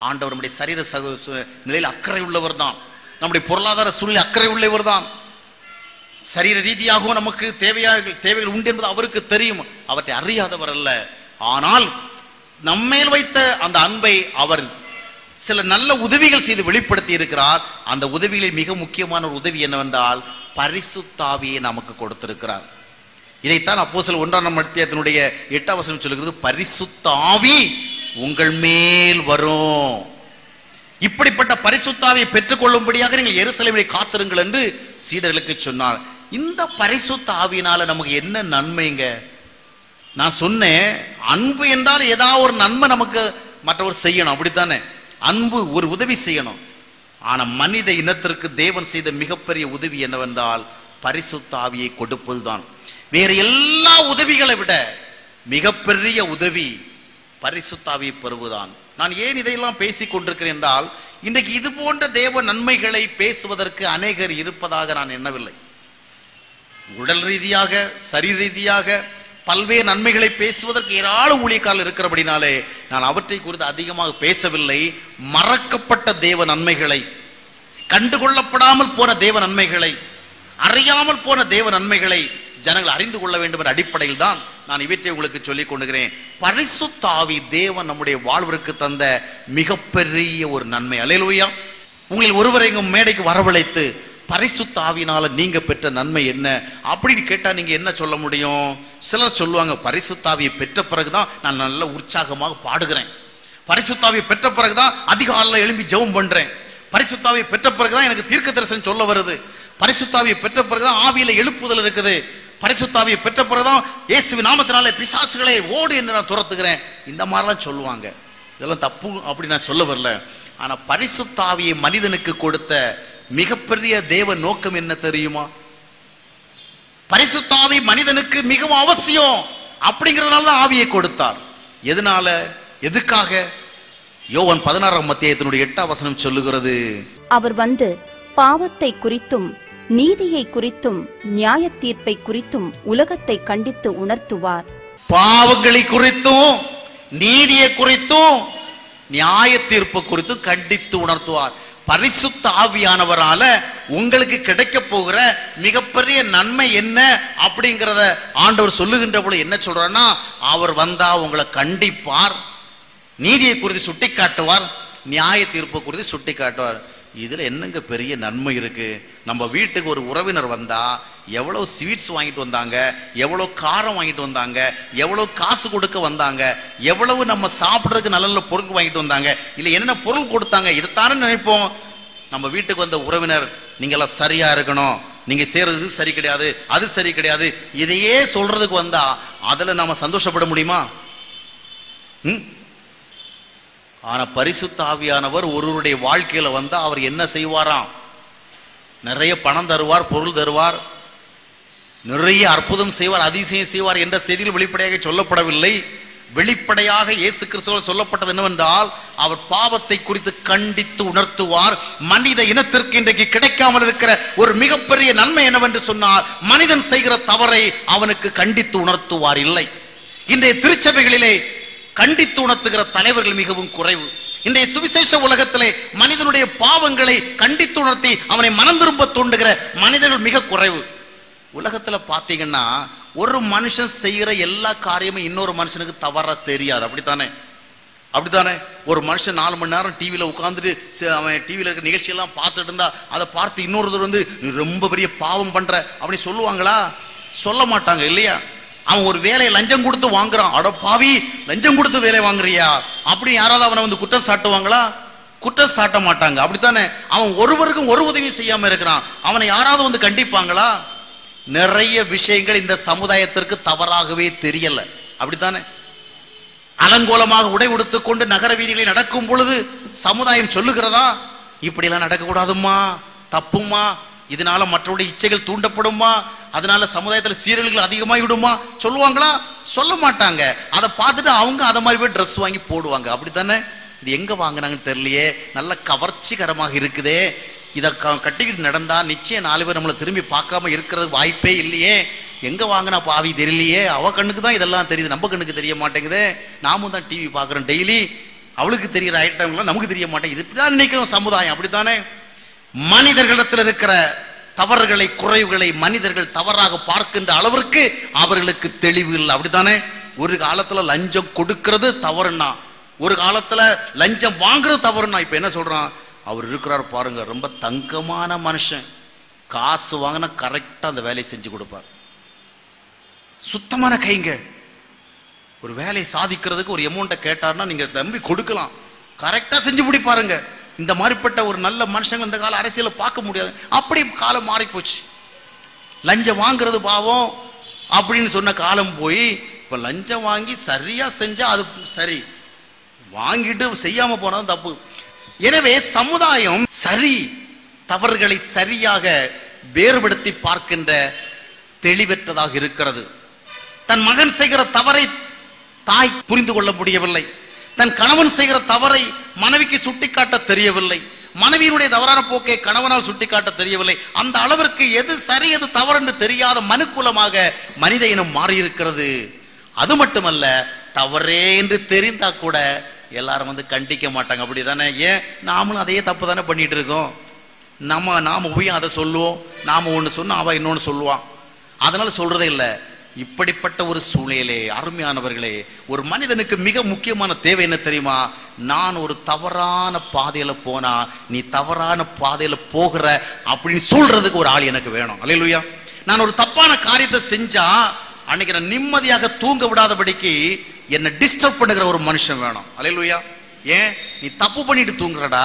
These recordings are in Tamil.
ஆண்டவர் நம்முடைய சரீர சக சு- நிலையில் அக்கறை உள்ளவர் தான் நம்முடைய பொருளாதார சூழ்நிலை அக்கறை உள்ளவர் தான் சரீர ரீதியாகவும் நமக்கு தேவையாக தேவைகள் உண்டு என்பது அவருக்கு தெரியும் அவற்றை அறியாதவர் அல்ல ஆனால் நம்மேல் வைத்த அந்த அன்பை அவர் சில நல்ல உதவிகள் செய்து வெளிப்படுத்தி இருக்கிறார் அந்த உதவிகளில் மிக முக்கியமான ஒரு உதவி என்னவென்றால் பரிசுத்தாவியை நமக்கு கொடுத்திருக்கிறார் இதைத்தான் அப்போ சில ஒன்றாம் மத்தியத்தினுடைய எட்டாம் வசனம் சொல்லுகிறது பரிசுத்த ஆவி உங்கள் மேல் வரும் இப்படிப்பட்ட பரிசுத்தாவை பெற்றுக்கொள்ளும்படியாக நீங்கள் எருசலேமிலே காத்திருங்கள் என்று சீடர்களுக்கு சொன்னார் இந்த பரிசுத்த ஆவியினால நமக்கு என்ன நன்மைங்க நான் சொன்னேன் அன்பு என்றால் ஏதாவது ஒரு நன்மை நமக்கு மற்றவர் செய்யணும் அப்படித்தானே அன்பு ஒரு உதவி செய்யணும் ஆனா மனித இனத்திற்கு தேவன் செய்த மிகப்பெரிய உதவி என்னவென்றால் பரிசுத்த ஆவியை கொடுப்பதுதான் வேறு எல்லா உதவிகளை விட மிகப்பெரிய உதவி பரிசுத்தாவியை பெறுவதுதான் நான் ஏன் இதையெல்லாம் பேசிக் கொண்டிருக்கிறேன் என்றால் இன்றைக்கு இது போன்ற தேவ நன்மைகளை பேசுவதற்கு அநேகர் இருப்பதாக நான் எண்ணவில்லை உடல் ரீதியாக சரீர ரீதியாக பல்வேறு நன்மைகளை பேசுவதற்கு ஏராளம் ஊழியக்காரர்கள் இருக்கிறபடினாலே நான் அவற்றை குறித்து அதிகமாக பேசவில்லை மறக்கப்பட்ட தேவ நன்மைகளை கண்டுகொள்ளப்படாமல் போன தேவ நன்மைகளை அறியாமல் போன தேவ நன்மைகளை ஜனங்கள் அறிந்து கொள்ள வேண்டும் என்ற அடிப்படையில் தான் நான் இவற்றை உங்களுக்கு சொல்லிக் கொண்டுகிறேன் பரிசுத்தாவி தேவன் நம்முடைய வாழ்விற்கு தந்த மிகப்பெரிய ஒரு நன்மை அலையலுயா உங்களில் ஒருவரை இங்கு மேடைக்கு வரவழைத்து பரிசுத்த ஆவியினால நீங்க பெற்ற நன்மை என்ன அப்படின்னு கேட்டா நீங்க என்ன சொல்ல முடியும் சிலர் சொல்லுவாங்க பரிசுத்தாவியை பெற்ற பிறகுதான் நான் நல்ல உற்சாகமாக பாடுகிறேன் பரிசுத்தாவியை பெற்ற பிறகுதான் அதிகாலையில் எழும்பி ஜெபம் பண்றேன் பரிசுத்தாவியை பெற்ற பிறகுதான் எனக்கு தீர்க்க தரிசனம் சொல்ல வருது பரிசுத்தாவியை பெற்ற பிறகுதான் ஆவியில எழுப்புதல் இருக்குது பரிசுத்தாவியை பெற்ற பிறகுதான் இயேசுவின் நாமத்தினாலே பிசாசுகளை ஓடு என்று நான் துரத்துகிறேன் இந்த மாதிரிலாம் சொல்லுவாங்க இதெல்லாம் தப்பு அப்படி நான் சொல்ல வரல ஆனா பரிசுத்தாவியை மனிதனுக்கு கொடுத்த மிகப்பெரிய தேவ நோக்கம் என்ன தெரியுமா பரிசுத்தாவி மனிதனுக்கு மிகவும் அவசியம் அப்படிங்கிறதுனால தான் ஆவியை கொடுத்தார் எதனால எதுக்காக யோவான் பதினாறாம் மத்தியத்தினுடைய எட்டாம் வசனம் சொல்லுகிறது அவர் வந்து பாவத்தை குறித்தும் நீதியை குறித்தும் நியாய தீர்ப்பை குறித்தும் உலகத்தை கண்டித்து உணர்த்துவார் பாவங்களை குறித்தும் நீதியை குறித்தும் நியாய தீர்ப்பு குறித்தும் கண்டித்து உணர்த்துவார் பரிசுத்த ஆவியானவரால உங்களுக்கு கிடைக்க போகிற மிகப்பெரிய நன்மை என்ன அப்படிங்கிறத ஆண்டவர் சொல்லுகின்ற பொழுது என்ன சொல்றாருன்னா அவர் வந்தா உங்களை கண்டிப்பார் நீதியை குறித்து சுட்டி காட்டுவார் நியாய தீர்ப்பு குறித்து சுட்டி காட்டுவார் இதுல என்னங்க பெரிய நன்மை இருக்கு நம்ம வீட்டுக்கு ஒரு உறவினர் வந்தா எவ்வளவு ஸ்வீட்ஸ் வாங்கிட்டு வந்தாங்க எவ்வளவு காரம் வாங்கிட்டு வந்தாங்க எவ்வளவு காசு கொடுக்க வந்தாங்க எவ்வளவு நம்ம சாப்பிட்றதுக்கு நல்ல நல்ல பொருள் வாங்கிட்டு வந்தாங்க இல்ல என்னென்ன பொருள் கொடுத்தாங்க இதைத்தானே நினைப்போம் நம்ம வீட்டுக்கு வந்த உறவினர் நீங்க எல்லாம் சரியா இருக்கணும் நீங்க செய்யறது இது சரி கிடையாது அது சரி கிடையாது இதையே சொல்றதுக்கு வந்தா அதுல நாம சந்தோஷப்பட முடியுமா ம் ஆனா பரிசுத்த ஆவியானவர் ஒருவருடைய வாழ்க்கையில வந்தா அவர் என்ன செய்வாராம் நிறைய பணம் தருவார் பொருள் தருவார் நிறைய அற்புதம் செய்வார் அதிசயம் செய்வார் என்ற செய்தியில் வெளிப்படையாக சொல்லப்படவில்லை வெளிப்படையாக இயேசு கிறிஸ்துவால் சொல்லப்பட்டது என்னவென்றால் அவர் பாவத்தை குறித்து கண்டித்து உணர்த்துவார் மனித இனத்திற்கு இன்றைக்கு கிடைக்காமல் இருக்கிற ஒரு மிகப்பெரிய நன்மை என்னவென்று சொன்னால் மனிதன் செய்கிற தவறை அவனுக்கு கண்டித்து உணர்த்துவார் இல்லை இன்றைய திருச்சபைகளிலே கண்டித்து உணர்த்துகிற தலைவர்கள் மிகவும் குறைவு இன்றைய சுவிசேஷ உலகத்திலே மனிதனுடைய பாவங்களை கண்டித்து உணர்த்தி அவனை மனம் திரும்ப தூண்டுகிற மனிதர்கள் மிக குறைவு உலகத்துல பாத்தீங்கன்னா ஒரு மனுஷன் செய்யற எல்லா காரியமும் இன்னொரு மனுஷனுக்கு தவறா தெரியாது அப்படித்தானே அப்படித்தானே ஒரு மனுஷன் நாலு மணி நேரம் டிவியில் உட்காந்துட்டு அவன் டிவியில் இருக்க நிகழ்ச்சியெல்லாம் பார்த்துட்டு இருந்தா அதை பார்த்து இன்னொருத்தர் வந்து நீ ரொம்ப பெரிய பாவம் பண்ற அப்படி சொல்லுவாங்களா சொல்ல மாட்டாங்க இல்லையா அவன் ஒரு வேலையை லஞ்சம் கொடுத்து வாங்குறான் அட பாவி லஞ்சம் கொடுத்து வேலை வாங்குறியா அப்படி யாராவது அவனை வந்து குற்றம் சாட்டுவாங்களா குற்றம் சாட்ட மாட்டாங்க அப்படித்தானே அவன் ஒருவருக்கும் ஒரு உதவி செய்யாம இருக்கிறான் அவனை யாராவது வந்து கண்டிப்பாங்களா நிறைய விஷயங்கள் இந்த சமுதாயத்திற்கு தவறாகவே தெரியல அப்படித்தானே அலங்கோலமாக உடை உடுத்துக் கொண்டு நகர வீதிகளில் நடக்கும் பொழுது சமுதாயம் சொல்லுகிறதா இப்படியெல்லாம் நடக்கக்கூடாதும்மா தப்புமா இதனால மற்றவருடைய இச்சைகள் தூண்டப்படுமா அதனால சமுதாயத்தில் சீரழிகள் அதிகமாகி விடுமா சொல்லுவாங்களா சொல்ல மாட்டாங்க அதை பார்த்துட்டு அவங்க அதை மாதிரி போய் ட்ரெஸ் வாங்கி போடுவாங்க அப்படித்தானே இது எங்க வாங்குனாங்கன்னு தெரியலையே நல்ல கவர்ச்சிகரமாக இருக்குதே இதை க- கட்டிக்கிட்டு நடந்தா நிச்சயம் நாலு பேர் நம்மளை திரும்பி பார்க்காம இருக்கிறதுக்கு வாய்ப்பே இல்லையே எங்க வாங்கினா பாவி தெரியலையே அவ கண்ணுக்கு தான் இதெல்லாம் தெரியுது நம்ம கண்ணுக்கு தெரிய மாட்டேங்குதே நாமும் தான் டிவி பார்க்குறோம் டெய்லி அவளுக்கு தெரிகிற ஐட்டம்லாம் நமக்கு தெரிய மாட்டேங்குது இப்படிதான் நினைக்கிறோம் சமுதாயம் அப்படித்தானே மனிதர்களிடத்தில் இருக்கிற தவறுகளை குறைவுகளை மனிதர்கள் தவறாக பார்க்கின்ற அளவிற்கு அவர்களுக்கு தெளிவு இல்லை அப்படித்தானே ஒரு காலத்துல லஞ்சம் கொடுக்கிறது தவறுனா ஒரு காலத்துல லஞ்சம் வாங்குறது தவறுனா இப்ப என்ன சொல்றான் அவர் இருக்கிறார் பாருங்க ரொம்ப தங்கமான மனுஷன் காசு வாங்கினா கரெக்டா அந்த வேலையை செஞ்சு கொடுப்பார் சுத்தமான கைங்க ஒரு வேலையை சாதிக்கிறதுக்கு ஒரு அமௌண்ட்டை கேட்டார்னா நீங்க தம்பி கொடுக்கலாம் கரெக்டா செஞ்சு முடிப்பாருங்க இந்த மாதிரிப்பட்ட ஒரு நல்ல மனுஷங்க இந்த கால அரசியல பார்க்க முடியாது அப்படி காலம் மாறி போச்சு லஞ்சம் வாங்குறது பாவம் அப்படின்னு சொன்ன காலம் போய் இப்ப லஞ்சம் வாங்கி சரியா செஞ்சா அது சரி வாங்கிட்டு செய்யாம போனது தப்பு எனவே சமுதாயம் சரி தவறுகளை சரியாக வேறுபடுத்தி பார்க்கின்ற தெளிவற்றதாக இருக்கிறது தன் மகன் செய்கிற தவறை தாய் புரிந்து கொள்ள முடியவில்லை தன் கணவன் செய்கிற தவறை மனைவிக்கு சுட்டிக்காட்ட தெரியவில்லை மனைவியினுடைய தவறான போக்கை கணவனால் சுட்டிக்காட்ட தெரியவில்லை அந்த அளவிற்கு எது சரி எது தவறு என்று தெரியாத மனுக்குலமாக மனித இனம் மாறியிருக்கிறது அது மட்டுமல்ல தவறே என்று தெரிந்தா கூட எல்லாரும் வந்து கண்டிக்க மாட்டாங்க அப்படிதானே ஏன் நாமளும் அதே தப்பு தானே பண்ணிட்டு இருக்கோம் நம்ம நாம போய் அதை சொல்லுவோம் நாம ஒன்று சொன்னா அவ இன்னொன்று சொல்லுவான் அதனால சொல்றதே இல்லை இப்படிப்பட்ட ஒரு சூழ்நிலையிலே அருமையானவர்களே ஒரு மனிதனுக்கு மிக முக்கியமான தேவை என்ன தெரியுமா நான் ஒரு தவறான பாதையில போனா நீ தவறான பாதையில போகிற அப்படின்னு சொல்றதுக்கு ஒரு ஆள் எனக்கு வேணும் அல்லையா நான் ஒரு தப்பான காரியத்தை செஞ்சா அன்னைக்கு நான் நிம்மதியாக தூங்க விடாதபடிக்கு என்னை டிஸ்டர்ப் பண்ணுகிற ஒரு மனுஷன் வேணும் அல்லையா ஏன் நீ தப்பு பண்ணிட்டு தூங்குறடா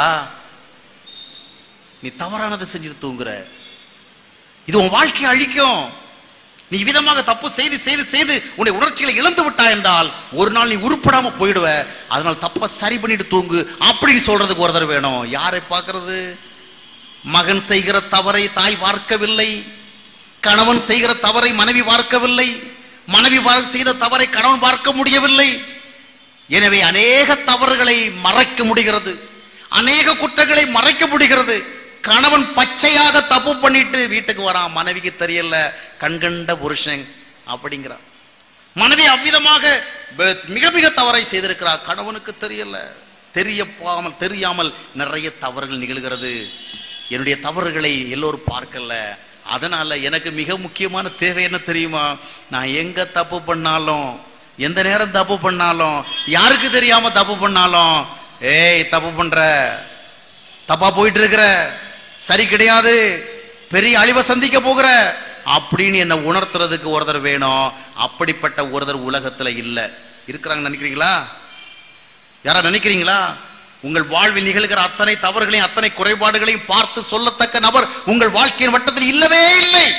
நீ தவறானதை செஞ்சுட்டு தூங்குற இது உன் வாழ்க்கையை அழிக்கும் நீ விதமாக தப்பு செய்து செய்து செய்து உன்னை உணர்ச்சிகளை இழந்து விட்டாய் என்றால் ஒரு நாள் நீ உருப்படாம போயிடுவ அதனால தப்ப சரி பண்ணிட்டு தூங்கு அப்படின்னு சொல்றதுக்கு ஒருத்தர் வேணும் யாரை பார்க்கிறது மகன் செய்கிற தவறை தாய் பார்க்கவில்லை கணவன் செய்கிற தவறை மனைவி பார்க்கவில்லை மனைவி பார்க்க செய்த தவறை கணவன் பார்க்க முடியவில்லை எனவே அநேக தவறுகளை மறைக்க முடிகிறது அநேக குற்றங்களை மறைக்க முடிகிறது கணவன் பச்சையாக தப்பு பண்ணிட்டு வீட்டுக்கு வரான் மனைவிக்கு தெரியல கண்கண்ட புருஷன் அப்படிங்கிறான் மனைவி அவ்விதமாக ப- மிக மிக தவறை செய்திருக்கிறார் கணவனுக்கு தெரியல தெரியப்பாமல் தெரியாமல் நிறைய தவறுகள் நிகழ்கிறது என்னுடைய தவறுகளை எல்லோரும் பார்க்கல அதனால எனக்கு மிக முக்கியமான தேவை என்ன தெரியுமா நான் எங்க தப்பு பண்ணாலும் எந்த நேரம் தப்பு பண்ணாலும் யாருக்கு தெரியாம தப்பு பண்ணாலும் ஏய் தப்பு பண்ற தப்பா போயிட்டு இருக்கிற சரி கிடையாது பெரிய அழிவை சந்திக்க போகிற அப்படின்னு என்ன உணர்த்துறதுக்கு ஒருத்தர் வேணும் அப்படிப்பட்ட ஒருத்தர் உலகத்துல இல்ல இருக்கிறாங்க நினைக்கிறீங்களா யாரா நினைக்கிறீங்களா உங்கள் வாழ்வில் நிகழ்கிற அத்தனை தவறுகளையும் அத்தனை குறைபாடுகளையும் பார்த்து சொல்லத்தக்க நபர் உங்கள் வாழ்க்கையின் வட்டத்தில் இல்லவே இல்லை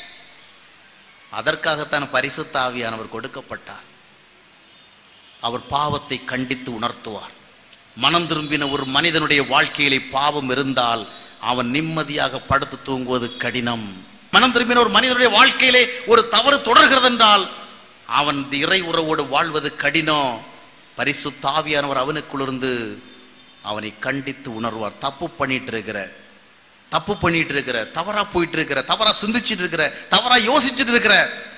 அதற்காகத்தான் பரிசுத்த ஆவியானவர் கொடுக்கப்பட்டார் அவர் பாவத்தை கண்டித்து உணர்த்துவார் மனம் திரும்பின ஒரு மனிதனுடைய வாழ்க்கையிலே பாவம் இருந்தால் அவன் நிம்மதியாக படுத்து தூங்குவது கடினம் மனம் திரும்பின ஒரு மனிதனுடைய வாழ்க்கையிலே ஒரு தவறு தொடர்கிறது என்றால் அவன் இந்த இறை உறவோடு வாழ்வது கடினம் பரிசுத்தாவியானவர் அவனுக்குள்ளிருந்து அவனை கண்டித்து உணர்வார் தப்பு பண்ணிட்டு இருக்கிற தப்பு பண்ணிட்டு இருக்கிற தவறா போயிட்டு இருக்கிற தவறா சிந்திச்சிட்டு இருக்கிற தவறா யோசிச்சுட்டு இருக்கிற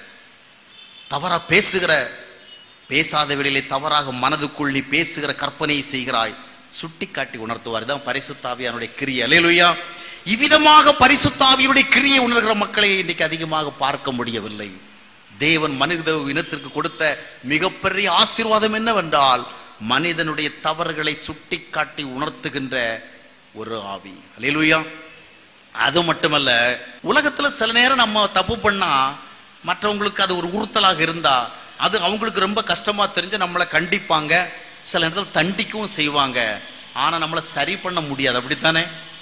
தவறா பேசுகிற பேசாத வெளியிலே தவறாக மனதுக்குள் நீ பேசுகிற கற்பனையை செய்கிறாய் சுட்டி காட்டி உணர்த்துவார் தான் பரிசுத்தாவியானுடைய கிரியை அலையலுயா இவ்விதமாக பரிசுத்தாவியனுடைய கிரியை உணர்கிற மக்களை இன்னைக்கு அதிகமாக பார்க்க முடியவில்லை தேவன் மனித இனத்திற்கு கொடுத்த மிகப்பெரிய ஆசீர்வாதம் என்னவென்றால் மனிதனுடைய தவறுகளை சுட்டி காட்டி உணர்த்துகின்ற ஒரு ஆவி அலையலுயா அது மட்டுமல்ல உலகத்துல சில நேரம் நம்ம தப்பு பண்ணா மற்றவங்களுக்கு அது ஒரு உறுத்தலாக இருந்தா அது அவங்களுக்கு ரொம்ப கஷ்டமா தெரிஞ்சு நம்மளை கண்டிப்பாங்க சில நேரத்தில் தண்டிக்கவும் செய்வாங்க ஆனா நம்மளை சரி பண்ண முடியாது அப்படித்தானே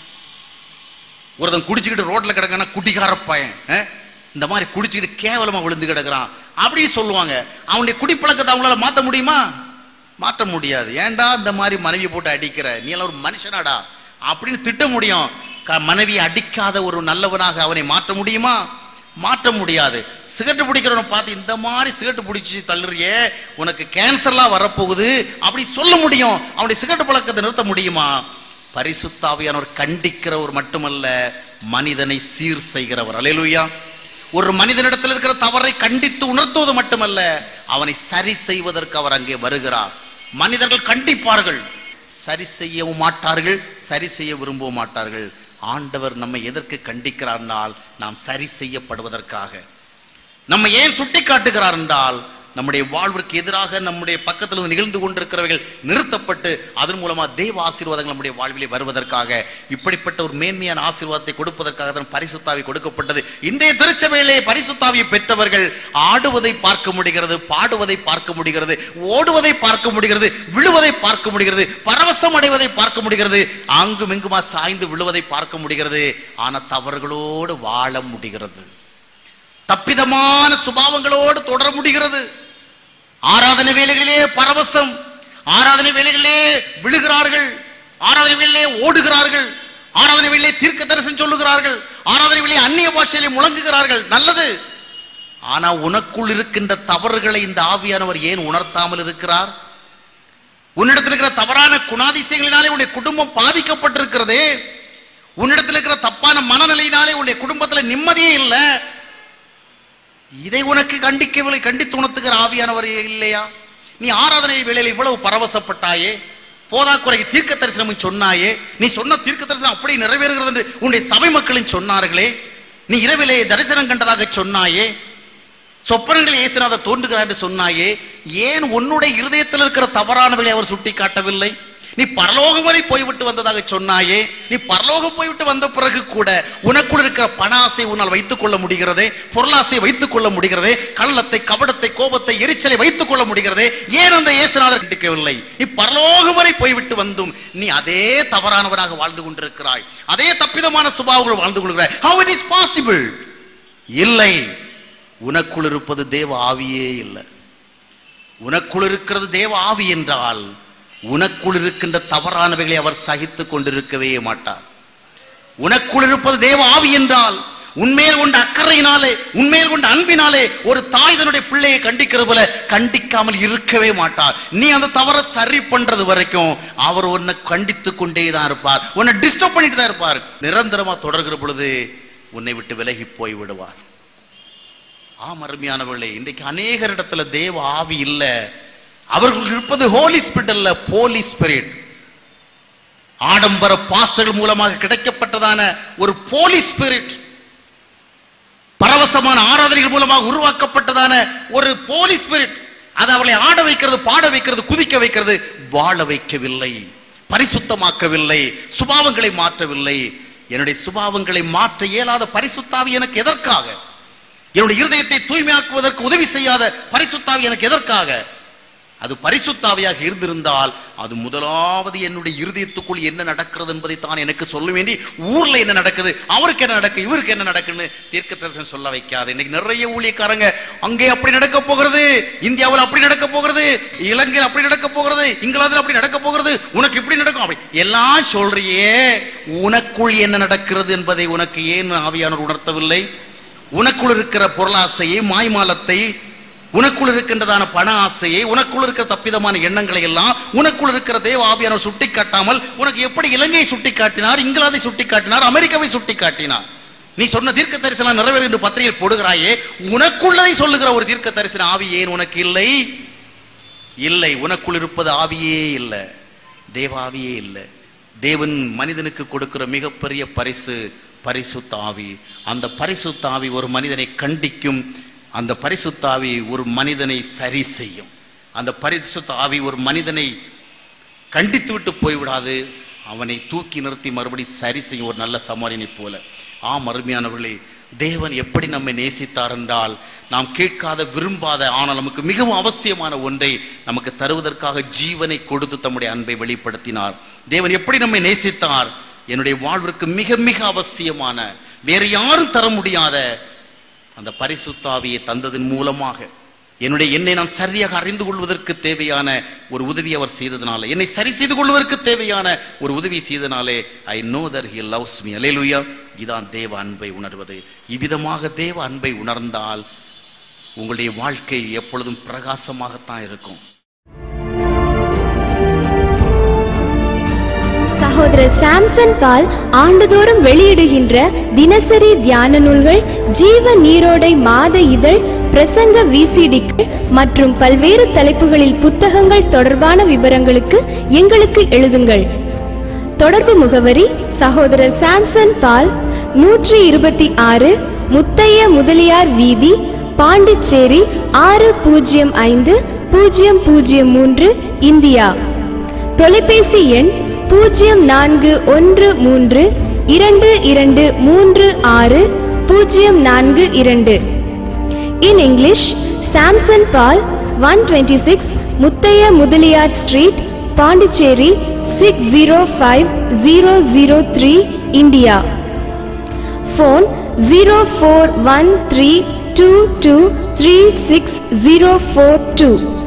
ஒருத்தன் குடிச்சுக்கிட்டு ரோட்ல கிடக்கானா குடிகார பையன் அஹ்? இந்த மாதிரி குடிச்சுக்கிட்டு கேவலமா விழுந்து கிடக்குறான் அப்படி சொல்லுவாங்க அவனுடைய குடிப்பழக்கத்தை அவங்களால மாத்த முடியுமா மாற்ற முடியாது ஏன்டா இந்த மாதிரி மனைவி போட்டு அடிக்கிற நீ எல்லாம் ஒரு மனுஷனாடா அப்படின்னு திட்ட முடியும் க- மனைவியை அடிக்காத ஒரு நல்லவனாக அவனை மாற்ற முடியுமா மாற்ற முடியாது சிகரெட் பிடிக்கிறவனை பார்த்து இந்த மாதிரி சிகரெட் பிடிச்சி தள்ளுறியே உனக்கு கேன்சர்லாம் வரப்போகுது அப்படி சொல்ல முடியும் அவனுடைய சிகரெட் பழக்கத்தை நிறுத்த முடியுமா பரிசுத்தாவியானவர் கண்டிக்கிறவர் மட்டுமல்ல மனிதனை சீர் செய்கிறவர் அலையலுயா ஒரு மனிதனிடத்தில் இருக்கிற தவறை கண்டித்து உணர்த்துவது மட்டுமல்ல அவனை சரி செய்வதற்கு அவர் அங்கே வருகிறார் மனிதர்கள் கண்டிப்பார்கள் சரி செய்யவும் மாட்டார்கள் சரி செய்ய விரும்பவும் மாட்டார்கள் ஆண்டவர் நம்மை எதற்கு கண்டிக்கிறார்னால் நாம் சரி செய்யப்படுவதற்காக நம்ம ஏன் சுட்டி காட்டுகிறார் என்றால் நம்முடைய வாழ்விற்கு எதிராக நம்முடைய பக்கத்தில் இருந்து நிகழ்ந்து கொண்டிருக்கிறவர்கள் நிறுத்தப்பட்டு அதன் மூலமா தெய்வ ஆசீர்வாதங்கள் நம்முடைய வாழ்விலே வருவதற்காக இப்படிப்பட்ட ஒரு மேன்மையான ஆசீர்வாதத்தை கொடுப்பதற்காக தான் பரிசுத்தாவி கொடுக்கப்பட்டது இன்றைய திருச்சபையிலே பரிசுத்தாவியை பெற்றவர்கள் ஆடுவதை பார்க்க முடிகிறது பாடுவதை பார்க்க முடிகிறது ஓடுவதை பார்க்க முடிகிறது விழுவதை பார்க்க முடிகிறது பரவசம் அடைவதை பார்க்க முடிகிறது அங்கும் இங்குமா சாய்ந்து விழுவதை பார்க்க முடிகிறது ஆனா தவறுகளோடு வாழ முடிகிறது தப்பிதமான சுபாவங்களோடு தொடர முடிகிறது ஆராதனை வேலைகளிலே பரவசம் ஆராதனை வேலைகளிலே விழுகிறார்கள் ஆராதனை வேலையிலே ஓடுகிறார்கள் ஆராதனை வேலையிலே தீர்க்க தரிசனம் சொல்லுகிறார்கள் ஆராதனை வேலையை அந்நிய பாஷையிலே முழங்குகிறார்கள் நல்லது ஆனா உனக்குள் இருக்கின்ற தவறுகளை இந்த ஆவியானவர் ஏன் உணர்த்தாமல் இருக்கிறார் உன்னிடத்தில் இருக்கிற தவறான குணாதிசயங்களினாலே உன்னுடைய குடும்பம் பாதிக்கப்பட்டிருக்கிறதே உன்னிடத்தில் இருக்கிற தப்பான மனநிலையினாலே உன்னுடைய குடும்பத்தில் நிம்மதியே இல்லை இதை உனக்கு கண்டிக்கவில்லை கண்டித்து உணர்த்துகிற ஆவியானவர் இல்லையா நீ ஆராதனை வேளையில் இவ்வளவு பரவசப்பட்டாயே போதாக்குறைக்கு தீர்க்க தரிசனம் சொன்னாயே நீ சொன்ன தீர்க்க தரிசனம் அப்படி நிறைவேறுகிறது என்று உன்னுடைய சபை மக்களின் சொன்னார்களே நீ இரவிலே தரிசனம் கண்டதாக சொன்னாயே சொப்பனங்கள் இயேசுநாத தோன்றுகிறார் என்று சொன்னாயே ஏன் உன்னுடைய இருதயத்தில் இருக்கிற தவறானவர்களை அவர் சுட்டி காட்டவில்லை நீ பரலோகம் வரை போய்விட்டு வந்ததாக சொன்னாயே நீ பரலோகம் போய்விட்டு வந்த பிறகு கூட உனக்குள் இருக்கிற பண ஆசை உன்னால் வைத்துக் கொள்ள முடிகிறதே பொருளாசை வைத்துக் கொள்ள முடிகிறதே கள்ளத்தை கபடத்தை கோபத்தை எரிச்சலை வைத்துக் கொள்ள முடிகிறதே ஏன் அந்த இயேசுநாதர் கண்டிக்கவில்லை நீ பரலோகம் வரை போய்விட்டு வந்தும் நீ அதே தவறானவராக வாழ்ந்து கொண்டிருக்கிறாய் அதே தப்பிதமான சுபாவங்கள் வாழ்ந்து கொள்கிறாய் how it is possible இல்லை உனக்குள் இருப்பது தேவ ஆவியே இல்லை உனக்குள் இருக்கிறது தேவ ஆவி என்றால் உனக்குள் இருக்கின்ற தவறானவைகளை அவர் சகித்துக் கொண்டிருக்கவே மாட்டார் உனக்குள் இருப்பது தேவ ஆவி என்றால் உன்மேல் கொண்ட அக்கறையினாலே உன்மேல் கொண்ட அன்பினாலே ஒரு தாய் தன்னுடைய பிள்ளையை கண்டிக்கிறது போல கண்டிக்காமல் இருக்கவே மாட்டார் நீ அந்த தவறை சரி பண்றது வரைக்கும் அவர் உன்னை கண்டித்து கொண்டே தான் இருப்பார் உன்னை டிஸ்டர்ப் பண்ணிட்டு தான் இருப்பார் நிரந்தரமா தொடர்கிற பொழுது உன்னை விட்டு விலகி போய் விடுவார் ஆம் அருமையானவர்களே இன்றைக்கு அநேகர் இடத்துல தேவ ஆவி இல்ல அவர்கள் இருப்பது ஹோலி ஸ்பிரிட் அல்ல போலி ஸ்பிரிட் ஆடம்பர பாஸ்டர்கள் மூலமாக கிடைக்கப்பட்டதான ஒரு போலி ஸ்பிரிட் பரவசமான ஆராதனைகள் மூலமாக உருவாக்கப்பட்டதான ஒரு போலி ஸ்பிரிட் அது அவளை ஆட வைக்கிறது பாட வைக்கிறது குதிக்க வைக்கிறது வாழ வைக்கவில்லை பரிசுத்தமாக்கவில்லை சுபாவங்களை மாற்றவில்லை என்னுடைய சுபாவங்களை மாற்ற இயலாத பரிசுத்தாவி எனக்கு எதற்காக என்னுடைய இருதயத்தை தூய்மையாக்குவதற்கு உதவி செய்யாத பரிசுத்தாவி எனக்கு எதற்காக அது பரிசுத்தாவியாக இருந்திருந்தால் அது முதலாவது என்னுடைய இருதயத்துக்குள் என்ன நடக்கிறது என்பதை தான் எனக்கு சொல்ல வேண்டி ஊர்ல என்ன நடக்குது அவருக்கு என்ன நடக்கு இவருக்கு என்ன நடக்குன்னு தீர்க்க தரிசனம் சொல்ல வைக்காது இன்னைக்கு நிறைய ஊழியக்காரங்க அங்கே அப்படி நடக்க போகிறது இந்தியாவில் அப்படி நடக்க போகிறது இலங்கையில் அப்படி நடக்க போகிறது இங்கிலாந்துல அப்படி நடக்க போகிறது உனக்கு இப்படி நடக்கும் அப்படி எல்லாம் சொல்றியே உனக்குள் என்ன நடக்கிறது என்பதை உனக்கு ஏன் ஆவியானவர் உணர்த்தவில்லை உனக்குள் இருக்கிற பொருளாசையை மாய்மாலத்தை உனக்குள் இருக்கின்றதான பண ஆசையை உனக்குள் இருக்கிற தப்பிதமான எண்ணங்களை எல்லாம் உனக்குள் இருக்கிற தேவ ஆவியானவர் சுட்டி காட்டாமல் உனக்கு எப்படி இலங்கையை சுட்டி காட்டினார் இங்கிலாந்தை சுட்டி காட்டினார் அமெரிக்காவை சுட்டி காட்டினார் நீ சொன்ன தீர்க்க தரிசனம் நிறைவேறு என்று பத்திரிகையில் போடுகிறாயே உனக்குள்ளதை சொல்லுகிற ஒரு தீர்க்க தரிசன ஆவி ஏன் உனக்கு இல்லை இல்லை உனக்குள் இருப்பது ஆவியே இல்லை தேவாவியே இல்லை தேவன் மனிதனுக்கு கொடுக்கிற மிகப்பெரிய பரிசு பரிசுத்த ஆவி அந்த பரிசுத்த ஆவி ஒரு மனிதனை கண்டிக்கும் அந்த பரிசுத்த ஆவி ஒரு மனிதனை சரி செய்யும் அந்த பரிசுத்த ஆவி ஒரு மனிதனை கண்டித்து விட்டு போய்விடாது அவனை தூக்கி நிறுத்தி மறுபடி சரி செய்யும் ஒரு நல்ல சமாளினை போல ஆம் அருமையானவர்களே தேவன் எப்படி நம்மை நேசித்தார் என்றால் நாம் கேட்காத விரும்பாத ஆனால் நமக்கு மிகவும் அவசியமான ஒன்றை நமக்கு தருவதற்காக ஜீவனை கொடுத்து தம்முடைய அன்பை வெளிப்படுத்தினார் தேவன் எப்படி நம்மை நேசித்தார் என்னுடைய வாழ்விற்கு மிக மிக அவசியமான வேறு யாரும் தர முடியாத அந்த பரிசுத்தாவியை தந்ததன் மூலமாக என்னுடைய என்னை நான் சரியாக அறிந்து கொள்வதற்கு தேவையான ஒரு உதவி அவர் செய்ததனால என்னை சரி செய்து கொள்வதற்கு தேவையான ஒரு உதவி செய்தனாலே I know that he loves me hallelujah இதான் தேவ அன்பை உணர்வது இவ்விதமாக தேவ அன்பை உணர்ந்தால் உங்களுடைய வாழ்க்கை எப்பொழுதும் பிரகாசமாகத்தான் இருக்கும் சகோதரர் சாம்சன் பால் ஆண்டுதோறும் வெளியிடுகின்ற தினசரி தியான நூல்கள் ஜீவ நீரோடை மாத இதழ் பிரசங்க விசிடிக்கள் மற்றும் பல்வேறு தலைப்புகளில் புத்தகங்கள் தொடர்பான விவரங்களுக்கு எங்களுக்கு எழுதுங்கள் தொடர்பு முகவரி சகோதரர் சாம்சன் பால் நூற்றி இருபத்தி ஆறு முத்தைய முதலியார் வீதி பாண்டிச்சேரி ஆறு பூஜ்ஜியம் ஐந்து பூஜ்ஜியம் பூஜ்ஜியம் மூன்று இந்தியா தொலைபேசி எண் பூஜ்ஜியம் நான்கு ஒன்று மூன்று இரண்டு இரண்டு மூன்று ஆறு பூஜ்ஜியம் நான்கு இரண்டு in English Samson Paul one twenty six Muthaiya Mudaliar street Pondicherry six zero five zero zero three India phone zero four one three two two three six zero four two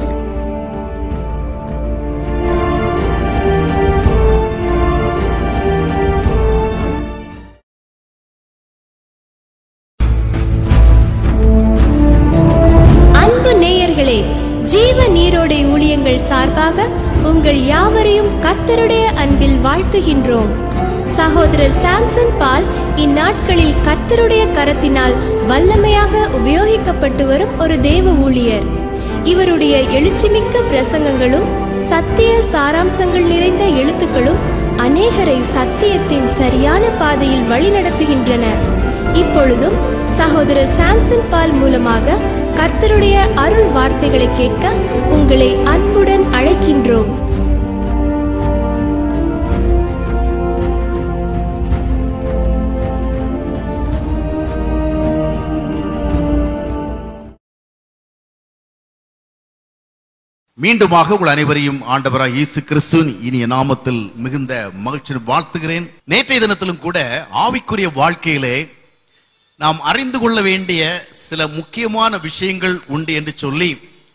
அன்பு நேயர்களே ஜீவ நீரோடை ஊழியங்கள் சார்பாக உங்கள் யாவரையும் கத்தருடைய அன்பில் வாழ்த்துகின்றோம் சகோதரர் சாம்சன் பால் இந்நாட்களில் கத்தருடைய கரத்தினால் வல்லமையாக உபயோகிக்கப்பட்டு வரும் ஒரு தேவ ஊழியர் இவருடைய எழுச்சிமிக்க பிரசங்கங்களும் சத்திய சாராம்சங்கள் நிறைந்த எழுத்துக்களும் அநேகரை சத்தியத்தின் சரியான பாதையில் வழிநடத்துகின்றன இப்பொழுதும் சகோதரர் சாம்சன் பால் மூலமாக கர்த்தருடைய அருள் வார்த்தைகளை கேட்க உங்களை அன்புடன் அழைக்கின்றோம் மீண்டுமாக உங்கள் அனைவரையும் ஆண்டவராய் இயேசு கிறிஸ்துவின் இனிய நாமத்தில் மிகுந்த மகிழ்ச்சி வாழ்த்துகிறேன் நேற்றைய தினத்திலும் கூட ஆவிக்குரிய வாழ்க்கையிலே நாம் அறிந்து கொள்ள வேண்டிய சில முக்கியமான விஷயங்கள் உண்டு என்று சொல்லி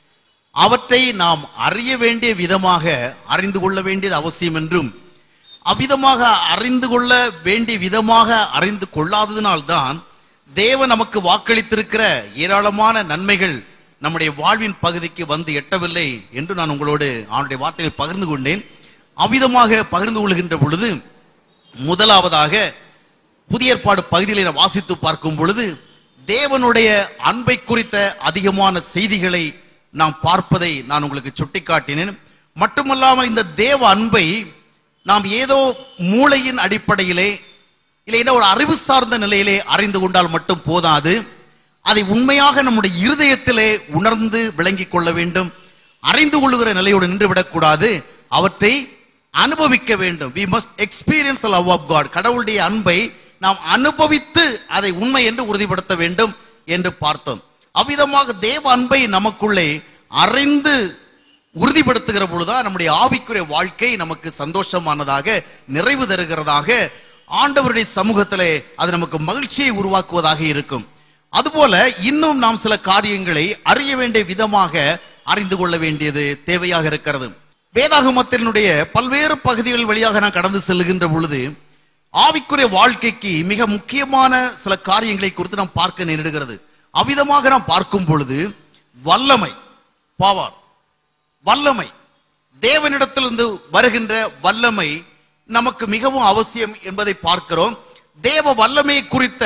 அவற்றை நாம் அறிய வேண்டிய விதமாக அறிந்து கொள்ள வேண்டியது அவசியம் என்றும் அவ்விதமாக அறிந்து கொள்ள வேண்டிய விதமாக அறிந்து கொள்ளாததினால்தான் தேவன் நமக்கு வாக்களித்திருக்கிற ஏராளமான நன்மைகள் நம்முடைய வாழ்வின் பகுதிக்கு வந்து எட்டவில்லை என்று நான் உங்களோடு அவனுடைய வார்த்தையை பகிர்ந்து கொண்டேன் அவ்விதமாக பகிர்ந்து கொள்கின்ற பொழுது முதலாவதாக புதிய ஏற்பாடு பகுதிகளை நான் வாசித்து பார்க்கும் பொழுது தேவனுடைய அன்பை குறித்த அதிகமான செய்திகளை நாம் பார்ப்பதை நான் உங்களுக்கு சுட்டிக்காட்டினேன் மட்டுமல்லாமல் இந்த தேவ அன்பை நாம் ஏதோ மூளையின் அடிப்படையிலே இல்லைன்னா ஒரு அறிவு சார்ந்த நிலையிலே அறிந்து கொண்டால் மட்டும் போதாது அதை உண்மையாக நம்முடைய இருதயத்திலே உணர்ந்து விளங்கிக் கொள்ள வேண்டும் அறிந்து கொள்ளுகிற நிலையோடு நின்று விடக்கூடாது அவற்றை அனுபவிக்க வேண்டும் we must experience the love of god கடவுளுடைய அன்பை நாம் அனுபவித்து அதை உண்மை என்று உறுதிப்படுத்த வேண்டும் என்று பார்த்தோம் அவ்விதமாக தேவ அன்பை நமக்குள்ளே அறிந்து உறுதிப்படுத்துகிற பொழுதுதான் நம்முடைய ஆவிக்குரிய வாழ்க்கை நமக்கு சந்தோஷமானதாக நிறைவு தருகிறதாக ஆண்டவருடைய சமூகத்திலே அது நமக்கு மகிழ்ச்சியை உருவாக்குவதாக இருக்கும் அதுபோல இன்னும் நாம் சில காரியங்களை அறிய வேண்டிய விதமாக அறிந்து கொள்ள வேண்டியது தேவையாக இருக்கிறது வேதாகமத்தினுடைய பல்வேறு பகுதிகள் வழியாக நான் கடந்து செல்லுகின்ற பொழுது ஆவிக்குரிய வாழ்க்கைக்கு மிக முக்கியமான சில காரியங்களை குறித்து நாம் பார்க்க நேரிடுகிறது அவ்விதமாக நாம் பார்க்கும் பொழுது வல்லமை பாவார் வல்லமை தேவனிடத்திலிருந்து வருகின்ற வல்லமை நமக்கு மிகவும் அவசியம் என்பதை பார்க்கிறோம் தேவ வல்லமை குறித்த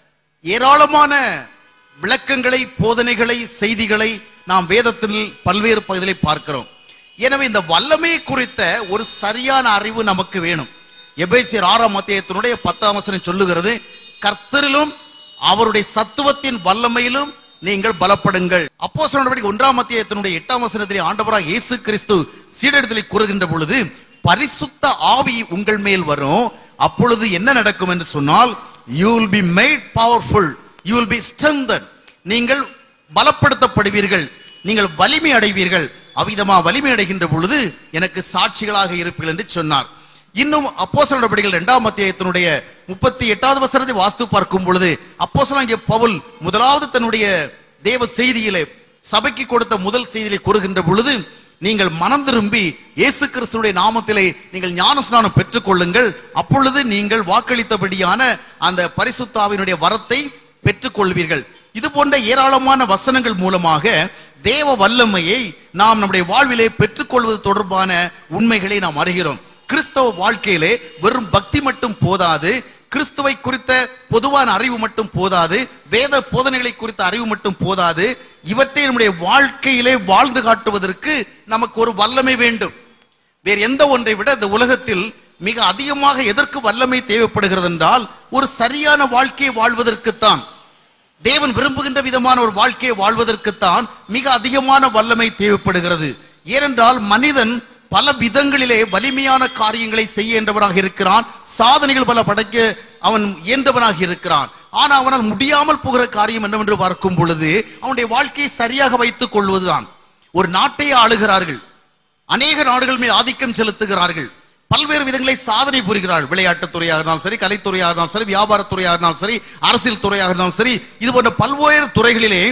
ஏராளமான விளக்கங்களை போதனைகளை செய்திகளை நாம் வேதத்தில் பல்வேறு பகுதிகளை பார்க்கிறோம் எனவே இந்த வல்லமை குறித்த ஒரு சரியான அறிவு நமக்கு வேணும் எபேசியர் ஆறாம் அத்தியாயத்தினுடைய பத்தாம் வசனம் சொல்லுகிறது கர்த்தரிலும் அவருடைய சத்துவத்தின் வல்லமையிலும் நீங்கள் பலப்படுங்கள் அப்போ ஒன்றாம் அத்தியாயத்தினுடைய எட்டாம் வசனத்திலே ஆண்டவராக இயேசு கிறிஸ்து சீடத்தில் கூறுகின்ற பொழுது பரிசுத்த ஆவி உங்கள் மேல் வரும் அப்பொழுது என்ன நடக்கும் என்று சொன்னால் you will be made powerful you will be strengthened நீங்கள் பலப்படுத்தப்படுவீர்கள் நீங்கள் வலிமை அடைவீர்கள் அவ்விதமா வலிமை அடைகின்ற பொழுது எனக்கு சாட்சிகளாக இருப்பீர்கள் என்று சொன்னார் இன்னும் அப்போஸ்தலர் நடவடிக்கைகள் இரண்டாம் அத்தியாயத்தினுடைய முப்பத்தி எட்டாவது வசனத்தை வாஸ்து பார்க்கும் பொழுது அப்போஸ்தலனாகிய பவுல் முதலாவது தன்னுடைய தேவ செய்தியிலே சபைக்கு கொடுத்த முதல் செய்தியிலே கூறுகின்ற பொழுது நீங்கள் மனம் திரும்பி இயேசு கிறிஸ்துடைய நாமத்திலே நீங்கள் ஞானஸ்நானம் பெற்றுக்கொள்ளுங்கள் அப்பொழுது நீங்கள் வாக்களித்தபடியான அந்த பரிசுத்தாவினுடைய வரத்தை பெற்றுக்கொள்வீர்கள் இது போன்ற ஏராளமான வசனங்கள் மூலமாக தேவ வல்லமையை நாம் நம்முடைய வாழ்விலே பெற்றுக்கொள்வது தொடர்பான உண்மைகளை நாம் அறிகிறோம் கிறிஸ்தவ வாழ்க்கையிலே வெறும் பக்தி மட்டும் போதாது கிறிஸ்துவை குறித்த பொதுவான அறிவு மட்டும் போதாது வேத போதனைகளை குறித்த அறிவு மட்டும் போதாது இவற்றை நம்முடைய வாழ்க்கையிலே வாழ்ந்து காட்டுவதற்கு நமக்கு ஒரு வல்லமை வேண்டும் வேறு எந்த ஒன்றை விட இந்த உலகத்தில் மிக அதிகமாக எதற்கு வல்லமை தேவைப்படுகிறது என்றால் ஒரு சரியான வாழ்க்கையை வாழ்வதற்குத்தான் தேவன் விரும்புகின்ற விதமான ஒரு வாழ்க்கையை வாழ்வதற்குத்தான் மிக அதிகமான வல்லமை தேவைப்படுகிறது ஏனென்றால் மனிதன் பல விதங்களிலே வலிமையான காரியங்களை செய்ய என்றவனாக இருக்கிறான் சாதனைகள் பல படைக்க அவன் இயன்றவனாக இருக்கிறான் ஆனா அவனால் முடியாமல் போகிற காரியம் என்னவென்று பார்க்கும் பொழுது அவனுடைய வாழ்க்கையை சரியாக வைத்துக் கொள்வதுதான் ஒரு நாட்டையே ஆளுகிறார்கள் அநேக நாடுகள் மேல் ஆதிக்கம் செலுத்துகிறார்கள் பல்வேறு விதங்களை சாதனை புரிகிறார்கள் விளையாட்டுத் துறையாக இருந்தாலும் சரி கலைத்துறையாக இருந்தாலும் சரி வியாபாரத்துறையாக இருந்தாலும் சரி அரசியல் துறையாக இருந்தாலும் சரி இது போன்ற பல்வேறு துறைகளிலே